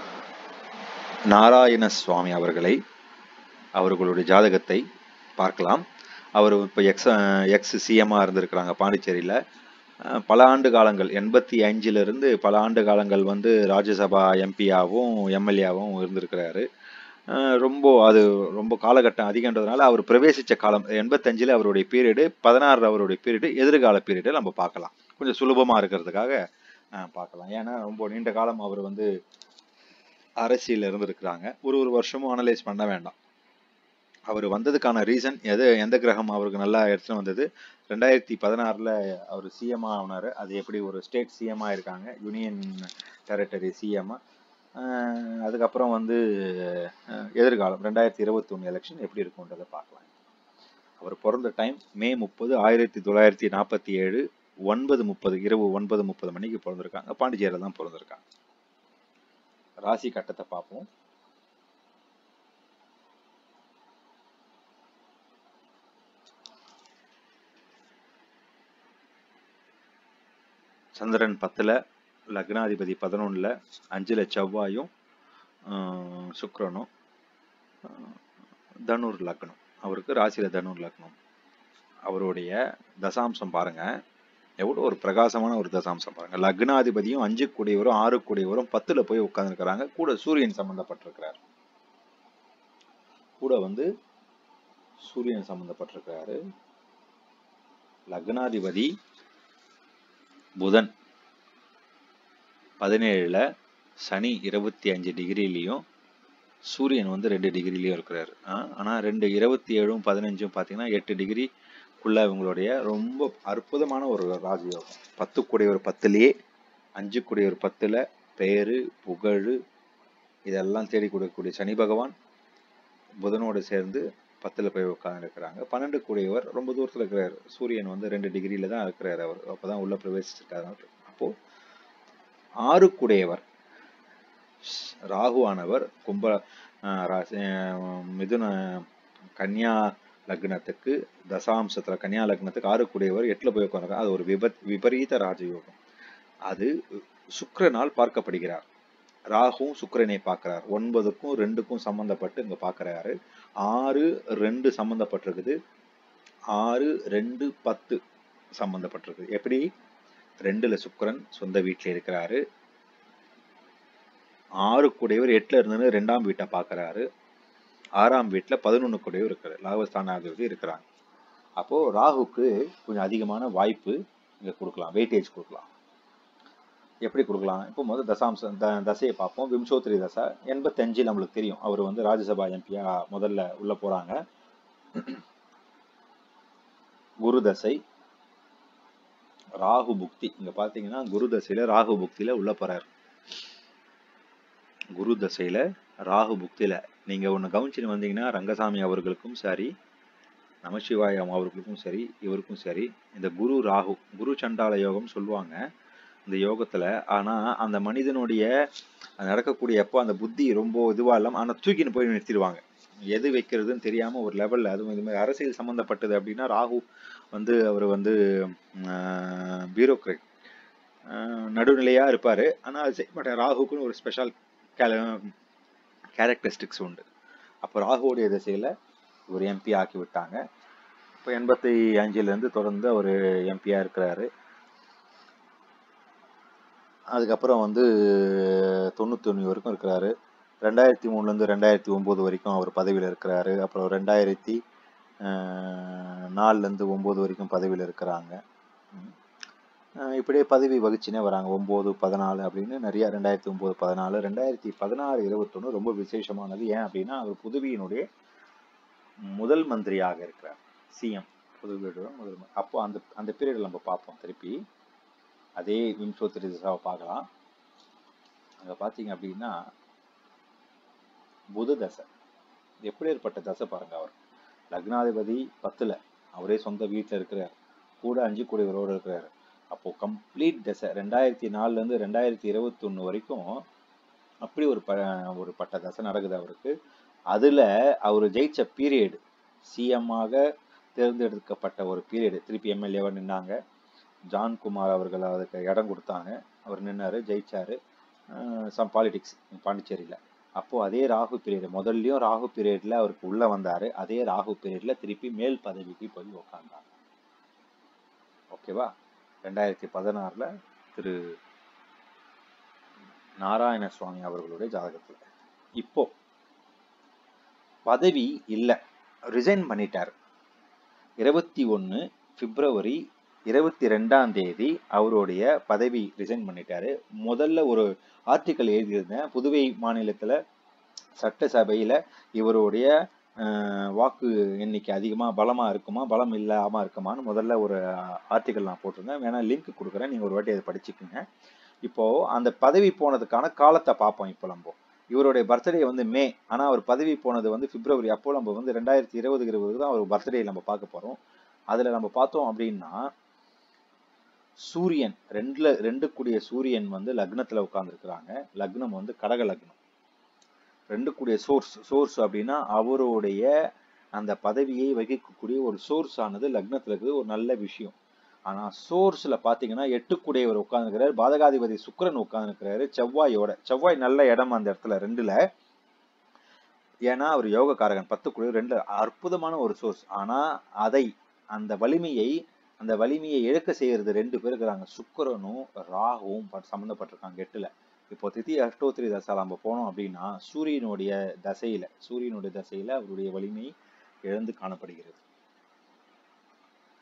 நாராயண சுவாமி அவர்களை அவர்களுடைய ஜாதகத்தை பார்க்கலாம் அவர் இப்போ எக்ஸ் எக்ஸ் சிஎம்மாக இருந்திருக்கிறாங்க பாண்டிச்சேரியில் பல ஆண்டு காலங்கள் எண்பத்தி அஞ்சுல இருந்து பல ஆண்டு காலங்கள் வந்து ராஜ்யசபா எம்பியாவும் எம்எல்ஏவும் இருந்திருக்கிறாரு அஹ் ரொம்ப அது ரொம்ப காலகட்டம் அதிகன்றதுனால அவர் பிரவேசிச்ச காலம் எண்பத்தஞ்சில் அவருடைய பீரியடு பதினாறு அவருடைய பீரியடு எதிர்கால பீரியடு நம்ம பார்க்கலாம் கொஞ்சம் சுலபமாக இருக்கிறதுக்காக அஹ் பார்க்கலாம் ஏன்னா ரொம்ப நீண்ட காலம் அவர் வந்து அரசியல் இருந்திருக்கிறாங்க ஒரு ஒரு வருஷமும் அனலைஸ் பண்ண வேண்டாம் அவர் வந்ததுக்கான ரீசன் எது எந்த கிரகம் அவருக்கு நல்லா எடுத்துன்னு வந்தது ரெண்டாயிரத்தி பதினாறுல அவர் சிஎம் ஆனாரு அது எப்படி ஒரு ஸ்டேட் சிஎம் இருக்காங்க யூனியன் டெரிட்டரி சிஎம் அதுக்கப்புறம் வந்து அஹ், எதிர்காலம் ரெண்டாயிரத்தி இருபத்தி ஒன்று எலெக்ஷன் எப்படி இருக்கும்ன்றதை பார்க்கலாம் அவர் பிறந்த டைம் மே முப்பது ஆயிரத்தி தொள்ளாயிரத்தி நாற்பத்தி ஏழு ஒன்பது முப்பது இரவு ஒன்பது முப்பது மணிக்கு பிறந்திருக்காங்க பாண்டிச்சேரியில் தான் பிறந்திருக்காங்க ராசி கட்டத்தை பார்ப்போம் சந்திரன் பத்துல லக்னாதிபதி பதினொன்னுல அஞ்சுல செவ்வாயும் ஆஹ், சுக்கிரனும் ஆஹ், தனுர் லக்னம் அவருக்கு ராசியில தனுர் லக்னம் அவருடைய தசாம்சம் பாருங்க எவ்வளவு ஒரு பிரகாசமான ஒரு தசாம்சம் பாருங்க லக்னாதிபதியும் அஞ்சு கூடியவரும் ஆறு கூடியவரும் பத்துல போய் உட்கார்ந்துருக்கிறாங்க கூட சூரியன் சம்பந்தப்பட்டிருக்கிறார் கூட வந்து சூரியன் சம்பந்தப்பட்டிருக்கிறாரு லக்னாதிபதி புதன் பதினேழுல சனி இருபத்தி அஞ்சு டிகிரிலையும் சூரியன் வந்து ரெண்டு டிகிரிலையும் இருக்கிறாரு ஆ, ஆனா ரெண்டு இருபத்தி ஏழும் பதினஞ்சும் பார்த்தீங்கன்னா எட்டு டிகிரிக்குள்ள இவங்களுடைய ரொம்ப அற்புதமான ஒரு ராஜயோகம் பத்து கூடிய ஒரு பத்துலயே அஞ்சு கூடிய ஒரு பத்துல பேரு புகழ் இதெல்லாம் தேடி கொடுக்கக்கூடிய சனி பகவான் புதனோடு சேர்ந்து பத்துல போய் உட்கார்ந்து இருக்கிறாங்க பன்னெண்டு கூடியவர் ரொம்ப தூரத்துல இருக்கிறார் சூரியன் வந்து ரெண்டு டிகிரியில தான் இருக்கிறார் அவர் அப்பதான் உள்ள பிரவேசிச்சிருக்காரு அப்போ ஆறு கூடையவர் ராகுவானவர் கும்ப ஆஹ் ராசி ஆஹ் மிதுன கன்னியா லக்னத்துக்கு தசாம்சத்துல கன்னியா லக்னத்துக்கு ஆறு கூடையவர் எட்டுல போய் உட்கார்ந்து அது ஒரு விபத் விபரீத ராஜயோகம் அது சுக்கிரனால் பார்க்கப்படுகிறார் ராகுவும் சுக்கிரனை பார்க்கிறார் ஒன்பதுக்கும் ரெண்டுக்கும் சம்பந்தப்பட்டு இங்க பார்க்கறாரு ஆறு ரெண்டு சம்பந்தப்பட்டிருக்குது ஆறு ரெண்டு பத்து சம்பந்தப்பட்டிருக்கு எப்படி ரெண்டுல சுக்கிரன் சொந்த வீட்டுல இருக்கிறாரு ஆறு கூடையவர் எட்டுல இருந்து ரெண்டாம் வீட்டை பார்க்கறாரு ஆறாம் வீட்டுல பதினொன்னு கூடையவர் இருக்கிறார் லாபஸ்தானாதிபதி இருக்கிறாங்க அப்போ ராகுக்கு கொஞ்சம் அதிகமான வாய்ப்பு இங்க கொடுக்கலாம் வெயிட்டேஜ் கொடுக்கலாம் எப்படி கொடுக்கலாம் இப்போ முதல் தசாம்சம் த தசையை பார்ப்போம் விம்சோத்ரி தசை எண்பத்தஞ்சு நம்மளுக்கு தெரியும் அவர் வந்து ராஜ்யசபா எம்பியா முதல்ல உள்ள போறாங்க குரு தசை ராகு புக்தி இங்க பாத்தீங்கன்னா குரு தசையில ராகு புக்தியில உள்ள போறாரு குரு தசையில ராகு புக்தியில நீங்க ஒண்ணு கவனிச்சுன்னு வந்தீங்கன்னா ரங்கசாமி அவர்களுக்கும் சரி நமசிவாயம் அவர்களுக்கும் சரி இவருக்கும் சரி இந்த குரு ராகு குரு சண்டால யோகம் சொல்லுவாங்க இந்த யோகத்துல ஆனா அந்த மனிதனுடைய அது நடக்கக்கூடிய எப்போ அந்த புத்தி ரொம்ப இதுவா இல்லாம ஆனா தூக்கின்னு போய் நிறுத்திடுவாங்க எது வைக்கிறதுன்னு தெரியாம ஒரு லெவல்ல அதுவும் இது மாதிரி அரசியல் சம்பந்தப்பட்டது அப்படின்னா ராகு வந்து அவர் வந்து பியூரோக்ரேட் நடுநிலையா இருப்பாரு ஆனா அது செய்ய மாட்டார் ராகுக்குன்னு ஒரு ஸ்பெஷல் கேரக்டரிஸ்டிக்ஸ் உண்டு அப்போ ராகுவோடைய திசையில ஒரு எம்பி ஆக்கி விட்டாங்க இப்போ எண்பத்தி அஞ்சுல இருந்து தொடர்ந்து அவர் எம்பியா இருக்கிறாரு அதுக்கப்புறம் வந்து தொண்ணூத்தி ஒன்று வரைக்கும் இருக்கிறாரு ரெண்டாயிரத்தி மூணுல இருந்து ரெண்டாயிரத்தி ஒன்பது வரைக்கும் அவர் பதவியில இருக்கிறாரு அப்புறம் ரெண்டாயிரத்தி ஆஹ், நாலுல இருந்து ஒன்பது வரைக்கும் பதவியில இருக்கிறாங்க ம். ஆஹ், இப்படியே பதவி வகிச்சுனே வராங்க ஒன்பது பதினாலு அப்படின்னு நிறைய ரெண்டாயிரத்தி ஒன்பது பதினாலு ரெண்டாயிரத்தி பதினாறு இருபத்தொன்னு ரொம்ப விசேஷமானது ஏன் அப்படின்னா அவர் புதுவையினுடைய முதல் மந்திரியாக இருக்கிறார் சிஎம் புதுவையோட முதல் ம- அப்போ அந்த அந்த பீரியட் நம்ம பார்ப்போம் திருப்பி அதே விம்சோத்திரி திசாவை பார்க்கலாம் அங்க பாத்தீங்க அப்படின்னா புத தசை எப்படி ஏற்பட்ட தசை பாருங்க அவர் லக்னாதிபதி பத்துல அவரே சொந்த வீட்டுல இருக்கிறார் கூட அஞ்சு கூடியவரோடு இருக்கிறார் அப்போ கம்ப்ளீட் தசை ரெண்டாயிரத்தி நாலுல இருந்து ரெண்டாயிரத்தி இருபத்தி ஒண்ணு வரைக்கும் அப்படி ஒரு ப ஒரு பட்ட தசை நடக்குது அவருக்கு அதுல அவர் ஜெயிச்ச பீரியட் சிஎம் ஆக தேர்ந்தெடுக்கப்பட்ட ஒரு பீரியட் திருப்பி எம்எல்ஏவா நின்னாங்க ஜான் குமார் அவர்கள் அதுக்கு இடம் கொடுத்தாங்க அவர் நின்னாரு ஜெயிச்சாரு சம் பாலிடிக்ஸ் பாண்டிச்சேரியில அப்போ அதே ராகு பீரியட் முதல்லயும் ராகு பீரியட்ல அவருக்கு உள்ள வந்தாரு அதே ராகு பீரியட்ல திருப்பி மேல் பதவிக்கு போய் உக்காந்தாங்க ஓகேவா ரெண்டாயிரத்தி பதினாறுல திரு நாராயண சுவாமி அவர்களுடைய ஜாதகத்துல இப்போ பதவி இல்ல ரிசைன் பண்ணிட்டார் இருபத்தி ஒன்னு பிப்ரவரி இருபத்தி ரெண்டாம் தேதி அவருடைய பதவி ரிசைன் பண்ணிட்டாரு முதல்ல ஒரு ஆர்டிக்கல் எழுதியிருந்தேன் புதுவை மாநிலத்துல சட்டசபையில இவருடைய அஹ், வாக்கு எண்ணிக்கை அதிகமா பலமா இருக்குமா பலம் இல்லாம இருக்குமான்னு முதல்ல ஒரு ஆர்டிக்கல் நான் போட்டிருந்தேன் வேணா லிங்க் கொடுக்குறேன் நீங்க ஒரு வாட்டி அதை படிச்சுக்கோங்க இப்போ அந்த பதவி போனதுக்கான காலத்தை பார்ப்போம் இப்போ நம்ம இவருடைய பர்த்டே வந்து மே ஆனா அவர் பதவி போனது வந்து பிப்ரவரி அப்போ நம்ம வந்து ரெண்டாயிரத்தி இருபது இருபது தான் அவர் பர்த்டே நம்ம பார்க்க போறோம் அதுல நம்ம பார்த்தோம் அப்படின்னா சூரியன் ரெண்டுல ரெண்டு கூடிய சூரியன் வந்து லக்னத்துல உட்கார்ந்துருக்கிறாங்க லக்னம் வந்து கடக லக்னம் ரெண்டு கூடிய சோர்ஸ் சோர்ஸ் அப்படின்னா அவருடைய அந்த பதவியை வகிக்கக்கூடிய ஒரு சோர்ஸ் ஆனது லக்னத்துல இருக்குது ஒரு நல்ல விஷயம் ஆனா சோர்ஸ்ல பாத்தீங்கன்னா எட்டுக்குடையவர் உட்கார்ந்துருக்கிறாரு பாதகாதிபதி சுக்கிரன் உட்கார்ந்துருக்கிறாரு செவ்வாயோட செவ்வாய் நல்ல இடம் அந்த இடத்துல ரெண்டுல ஏன்னா அவர் யோகக்காரகன் பத்து குழு ரெண்டு அற்புதமான ஒரு சோர்ஸ் ஆனா அதை அந்த வலிமையை அந்த வலிமையை இழக்க செய்யறது ரெண்டு பேர் இருக்கிறாங்க சுக்கிரனும் ராகுவும் ப- சம்மந்தப்பட்டிருக்காங்க எட்டுல இப்போ திதி அஷ்டோத்திரி தசை நம்ம போனோம் அப்படின்னா சூரியனுடைய தசையில சூரியனுடைய தசையில அவருடைய வலிமை இழந்து காணப்படுகிறது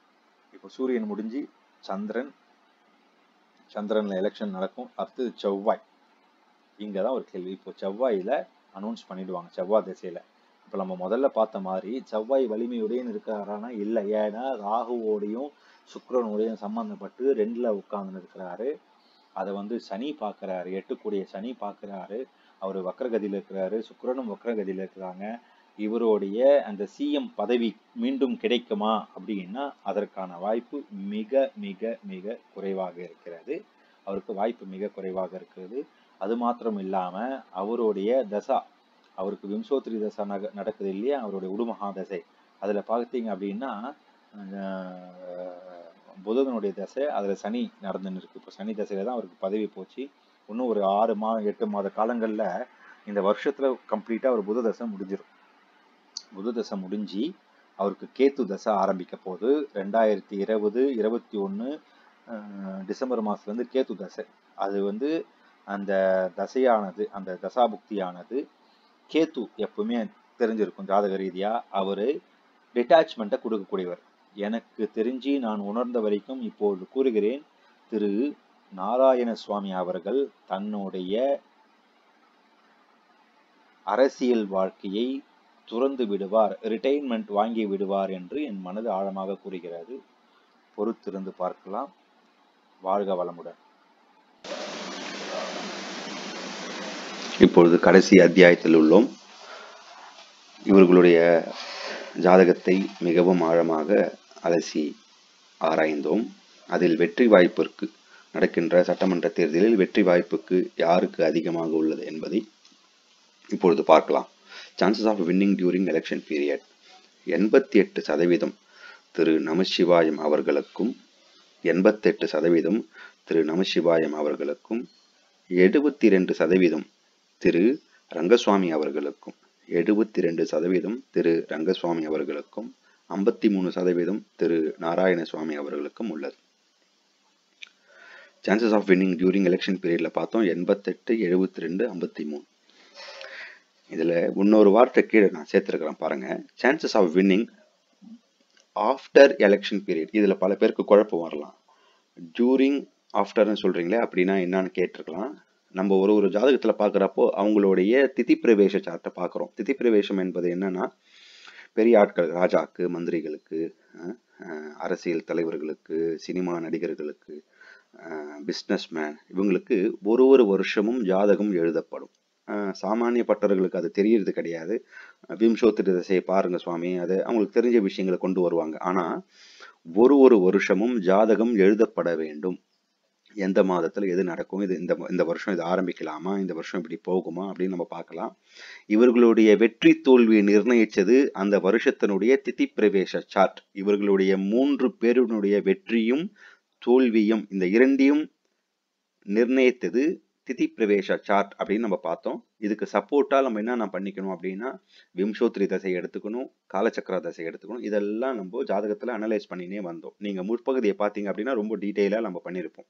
இப்போ சூரியன் முடிஞ்சு சந்திரன் சந்திரன்ல எலெக்ஷன் நடக்கும் அடுத்தது செவ்வாய் இங்கே தான் ஒரு கேள்வி இப்போ செவ்வாயில் அனௌன்ஸ் பண்ணிடுவாங்க செவ்வாய் திசையில் இப்போ நம்ம முதல்ல பார்த்த மாதிரி செவ்வாய் வலிமையுடையன்னு இருக்கிறாரானா இல்லை ஏன்னா ராகுவோடையும் சுக்கிரனோடையும் சம்மந்தப்பட்டு ரெண்டில் உட்கார்ந்து இருக்கிறாரு அதை வந்து சனி பார்க்குறாரு எட்டுக்கூடிய சனி பார்க்குறாரு அவர் வக்ரகதியில் இருக்கிறாரு சுக்கிரனும் வக்ரகதியில் இருக்கிறாங்க இவருடைய அந்த சிஎம் பதவி மீண்டும் கிடைக்குமா அப்படின்னா அதற்கான வாய்ப்பு மிக மிக மிக குறைவாக இருக்கிறது அவருக்கு வாய்ப்பு மிக குறைவாக இருக்கிறது அது மாத்திரம் இல்லாம அவருடைய தசா அவருக்கு விம்சோத்திரி தசா நக நடக்குது இல்லையா அவருடைய உடுமகா தசை அதுல பார்த்தீங்க அப்படின்னா அஹ், புதனுடைய தசை அதுல சனி நடந்துன்னு இருக்கு இப்போ சனி தசையில தான் அவருக்கு பதவி போச்சு இன்னும் ஒரு ஆறு மாதம் எட்டு மாத காலங்கள்ல இந்த வருஷத்துல கம்ப்ளீட்டா அவர் புத தசை முடிஞ்சிடும் புத தசை முடிஞ்சு அவருக்கு கேத்து தசை ஆரம்பிக்க போகுது ரெண்டாயிரத்தி இருபது இருபத்தி ஒன்று டிசம்பர் மாதத்துலேருந்து கேத்து தசை அது வந்து அந்த தசையானது அந்த தசாபுக்தியானது கேத்து எப்பவுமே தெரிஞ்சிருக்கும் ஜாதக ரீதியாக அவர் டிட்டாச்மெண்ட்டை கொடுக்கக்கூடியவர் எனக்கு தெரிஞ்சு நான் உணர்ந்த வரைக்கும் இப்போது கூறுகிறேன் திரு நாராயண சுவாமி அவர்கள் தன்னுடைய அரசியல் வாழ்க்கையை துறந்து விடுவார் ரிட்டைன்மெண்ட் வாங்கி விடுவார் என்று என் மனது ஆழமாக கூறுகிறது பொறுத்திருந்து பார்க்கலாம் வாழ்க வளமுடன் இப்பொழுது கடைசி அத்தியாயத்தில் உள்ளோம் இவர்களுடைய ஜாதகத்தை மிகவும் ஆழமாக அலசி ஆராய்ந்தோம் அதில் வெற்றி வாய்ப்பிற்கு நடக்கின்ற சட்டமன்ற தேர்தலில் வெற்றி வாய்ப்புக்கு யாருக்கு அதிகமாக உள்ளது என்பதை இப்பொழுது பார்க்கலாம் chances of winning during election period எண்பத்தி எட்டு சதவீதம் திரு நமசிவாயம் அவர்களுக்கும் எண்பத்தெட்டு சதவீதம் திரு நமசிவாயம் அவர்களுக்கும் எழுபத்தி ரெண்டு சதவீதம் திரு ரங்கசுவாமி அவர்களுக்கும் எழுபத்தி ரெண்டு சதவீதம் திரு ரங்கசுவாமி அவர்களுக்கும் ஐம்பத்தி மூணு சதவீதம் திரு நாராயணசுவாமி அவர்களுக்கும் உள்ளது chances of winning during election பீரியட்ல பார்த்தோம் எண்பத்தெட்டு எழுபத்தி ரெண்டு ஐம்பத்தி மூணு இதுல இன்னொரு வார்த்தை கீழே நான் சேர்த்திருக்கிறேன் பாருங்க chances of winning after election period இதுல பல பேருக்கு குழப்பம் வரலாம் டியூரிங் ஆஃப்டர்னு சொல்றீங்களே அப்படின்னா என்னன்னு கேட்டிருக்கலாம் நம்ம ஒரு ஒரு ஜாதகத்துல பார்க்குறப்போ அவங்களுடைய திதி பிரவேச சார்ட்டை பார்க்குறோம் திதி பிரவேசம் என்பது என்னன்னா பெரிய ஆட்கள் ராஜாக்கு மந்திரிகளுக்கு அஹ், அஹ், அரசியல் தலைவர்களுக்கு சினிமா நடிகர்களுக்கு பிஸ்னஸ்மேன் இவங்களுக்கு ஒரு ஒரு வருஷமும் ஜாதகம் எழுதப்படும் அஹ், சாமானிய பட்டர்களுக்கு அது தெரியறது கிடையாது விம்சோத்திர திசையை பாருங்க சுவாமி அது அவங்களுக்கு தெரிஞ்ச விஷயங்களை கொண்டு வருவாங்க ஆனா ஒரு ஒரு வருஷமும் ஜாதகம் எழுதப்பட வேண்டும் எந்த மாதத்துல எது நடக்கும் இது இந்த இந்த வருஷம் இது ஆரம்பிக்கலாமா இந்த வருஷம் இப்படி போகுமா அப்படின்னு நம்ம பார்க்கலாம் இவர்களுடைய வெற்றி தோல்வியை நிர்ணயிச்சது அந்த வருஷத்தினுடைய திதி பிரவேச சார்ட் இவர்களுடைய மூன்று பேருடைய வெற்றியும் தோல்வியும் இந்த இரண்டையும் நிர்ணயித்தது திதி பிரவேச சார்ட் அப்படின்னு நம்ம பார்த்தோம் இதுக்கு சப்போர்ட்டா நம்ம என்ன பண்ணிக்கணும் அப்படின்னா விம்சோத்ரி தசை எடுத்துக்கணும் காலச்சக்கர தசை எடுத்துக்கணும் இதெல்லாம் நம்ம ஜாதகத்துல அனலைஸ் பண்ணினே வந்தோம் நீங்க முற்பகுதியை பார்த்தீங்க அப்படின்னா ரொம்ப டீட்டெயிலா நம்ம பண்ணியிருப்போம்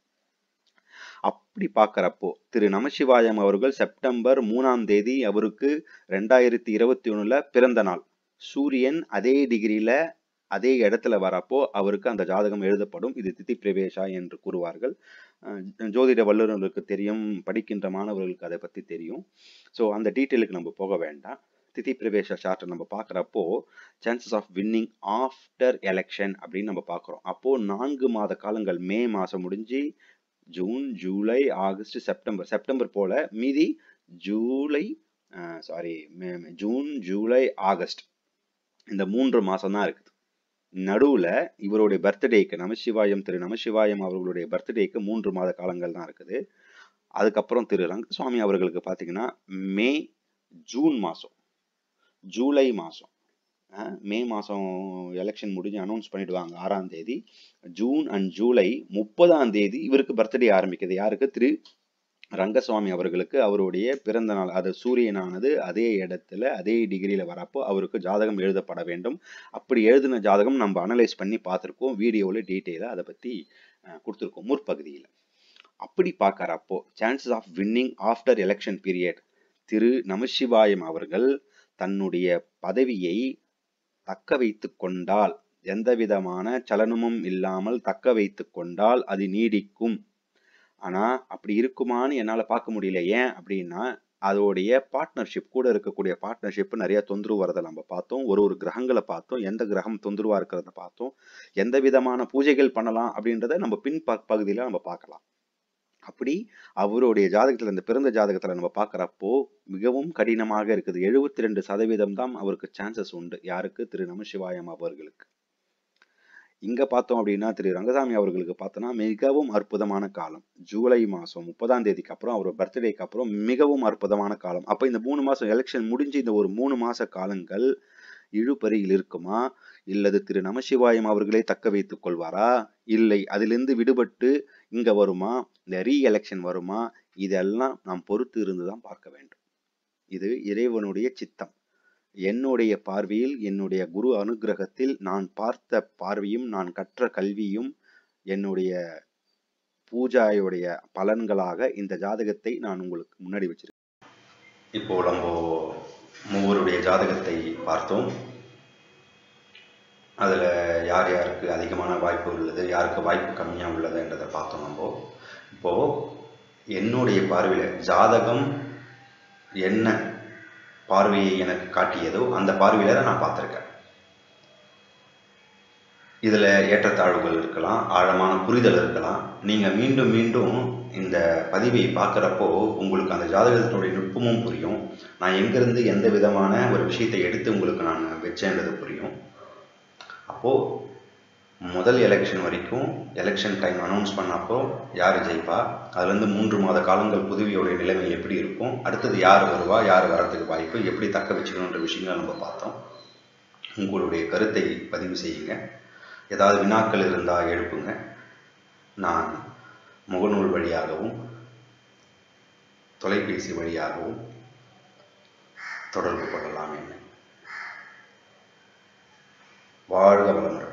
அப்படி பார்க்கறப்போ திரு நமசிவாயம் அவர்கள் செப்டம்பர் மூணாம் தேதி அவருக்கு ரெண்டாயிரத்தி இருபத்தி ஒண்ணுல பிறந்த நாள் சூரியன் அதே டிகிரியில அதே இடத்துல வரப்போ அவருக்கு அந்த ஜாதகம் எழுதப்படும் இது திதி பிரவேசா என்று கூறுவார்கள் அஹ் ஜோதிட வல்லுநர்களுக்கு தெரியும் படிக்கின்ற மாணவர்களுக்கு அதை பத்தி தெரியும் ஸோ அந்த டீட்டெயிலுக்கு நம்ம போக வேண்டாம் திதி பிரவேச சார்ட்டை நம்ம பார்க்குறப்போ chances of winning after election அப்படின்னு நம்ம பார்க்குறோம் அப்போ நான்கு மாத காலங்கள் மே மாதம் முடிஞ்சு June July August September September போல மீதி July sorry June July August இந்த மூன்று மாசம் தான் இருக்குது நடுவுல இவருடைய பர்த்டேக்கு நமசிவாயம் திரு நமசிவாயம் அவர்களுடைய பர்த்டேக்கு மூன்று மாத காலங்கள் தான் இருக்குது அதுக்கப்புறம் திரு ரங்கசுவாமி அவர்களுக்கு பார்த்தீங்கன்னா மே ஜூன் மாதம் ஜூலை மாதம் மே மாதம் எலெக்ஷன் முடிஞ்சு அனௌன்ஸ் பண்ணிடுவாங்க ஆறாம் தேதி ஜூன் அண்ட் ஜூலை முப்பதாம் தேதி இவருக்கு பர்த்டே ஆரம்பிக்குது யாருக்கு திரு ரங்கசுவாமி அவர்களுக்கு அவருடைய பிறந்த நாள் அது சூரியனானது அதே இடத்துல அதே டிகிரியில வரப்போ அவருக்கு ஜாதகம் எழுதப்பட வேண்டும் அப்படி எழுதின ஜாதகம் நம்ம அனலைஸ் பண்ணி பார்த்துருக்கோம் வீடியோவில் டீட்டெயிலாக அதை பற்றி கொடுத்துருக்கோம் முற்பகுதியில் அப்படி பார்க்கறப்போ chances of winning after election period Thiru Namasivayam அவர்கள் தன்னுடைய பதவியை தக்க வைத்து கொண்டால் எந்த விதமான சலனமும் இல்லாமல் தக்க வைத்து கொண்டால் அது நீடிக்கும் ஆனா அப்படி இருக்குமான்னு என்னால பார்க்க முடியல ஏன் அப்படின்னா அதோடைய பார்ட்னர்ஷிப் கூட இருக்கக்கூடிய பார்ட்னர்ஷிப் நிறைய தொந்தரவு வரதை நம்ம பார்த்தோம் ஒரு ஒரு கிரகங்களை பார்த்தோம் எந்த கிரகம் தொந்தரவா இருக்கிறத பார்த்தோம் எந்த விதமான பூஜைகள் பண்ணலாம் அப்படின்றத நம்ம பின் ப- பகுதியில நம்ம பார்க்கலாம் அப்படி அவருடைய ஜாதகத்துல இந்த பிறந்த ஜாதகத்துல நம்ம பார்க்கறப்போ மிகவும் கடினமாக இருக்குது எழுபத்தி ரெண்டு சதவீதம் தான் அவருக்கு சான்சஸ் உண்டு யாருக்கு திரு நமசிவாயம் அவர்களுக்கு இங்க பார்த்தோம் அப்படின்னா திரு ரங்கசாமி அவர்களுக்கு பார்த்தோன்னா மிகவும் அற்புதமான காலம் ஜூலை மாசம் முப்பதாம் தேதிக்கு அப்புறம் அவர் பர்த்டேக்கு அப்புறம் மிகவும் அற்புதமான காலம் அப்ப இந்த மூணு மாசம் எலெக்ஷன் முடிஞ்சு இந்த ஒரு மூணு மாச காலங்கள் இழுபறியில் இருக்குமா இல்லது திரு நமசிவாயம் அவர்களே தக்க வைத்துக் கொள்வாரா இல்லை அதிலிருந்து விடுபட்டு இங்க வருமா இந்த ரீ எலெக்ஷன் வருமா இதெல்லாம் நாம் பொறுத்து இருந்து தான் பார்க்க வேண்டும் இது இறைவனுடைய சித்தம் என்னுடைய பார்வையில் என்னுடைய குரு அனுக்கிரகத்தில் நான் பார்த்த பார்வையும் நான் கற்ற கல்வியும் என்னுடைய பூஜாயுடைய பலன்களாக இந்த ஜாதகத்தை நான் உங்களுக்கு முன்னாடி வச்சிருக்கேன் இப்போ நம்ம மூவருடைய ஜாதகத்தை பார்த்தோம் அதில் யார் யாருக்கு அதிகமான வாய்ப்பு உள்ளது யாருக்கு வாய்ப்பு கம்மியாக உள்ளதுன்றதை பார்த்தோம் நம்ம இப்போ என்னுடைய பார்வையில் ஜாதகம் என்ன பார்வையை எனக்கு காட்டியதோ அந்த பார்வையில தான் நான் பார்த்துருக்கேன் இதில் ஏற்றத்தாழ்வுகள் இருக்கலாம் ஆழமான புரிதல் இருக்கலாம் நீங்கள் மீண்டும் மீண்டும் இந்த பதிவை பார்க்குறப்போ உங்களுக்கு அந்த ஜாதகத்தினுடைய நுட்பமும் புரியும் நான் எங்கேருந்து எந்த விதமான ஒரு விஷயத்தை எடுத்து உங்களுக்கு நான் வச்சேன்றது புரியும் அப்போது முதல் எலெக்ஷன் வரைக்கும் எலெக்ஷன் டைம் அனௌன்ஸ் பண்ணப்போ யார் ஜெயிப்பா அதுலேருந்து மூன்று மாத காலங்கள் புதுவியோடைய நிலைமை எப்படி இருக்கும் அடுத்தது யார் வருவா யார் வரத்துக்கு வாய்ப்பு எப்படி தக்க வச்சுக்கணுன்ற விஷயங்களை நம்ம பார்த்தோம் உங்களுடைய கருத்தை பதிவு செய்யுங்க ஏதாவது வினாக்கள் இருந்தால் எழுப்புங்க நான் முகநூல் வழியாகவும் தொலைபேசி வழியாகவும் தொடர்பு கொள்ளலாம் என்ன வாழ்க வளமுடன்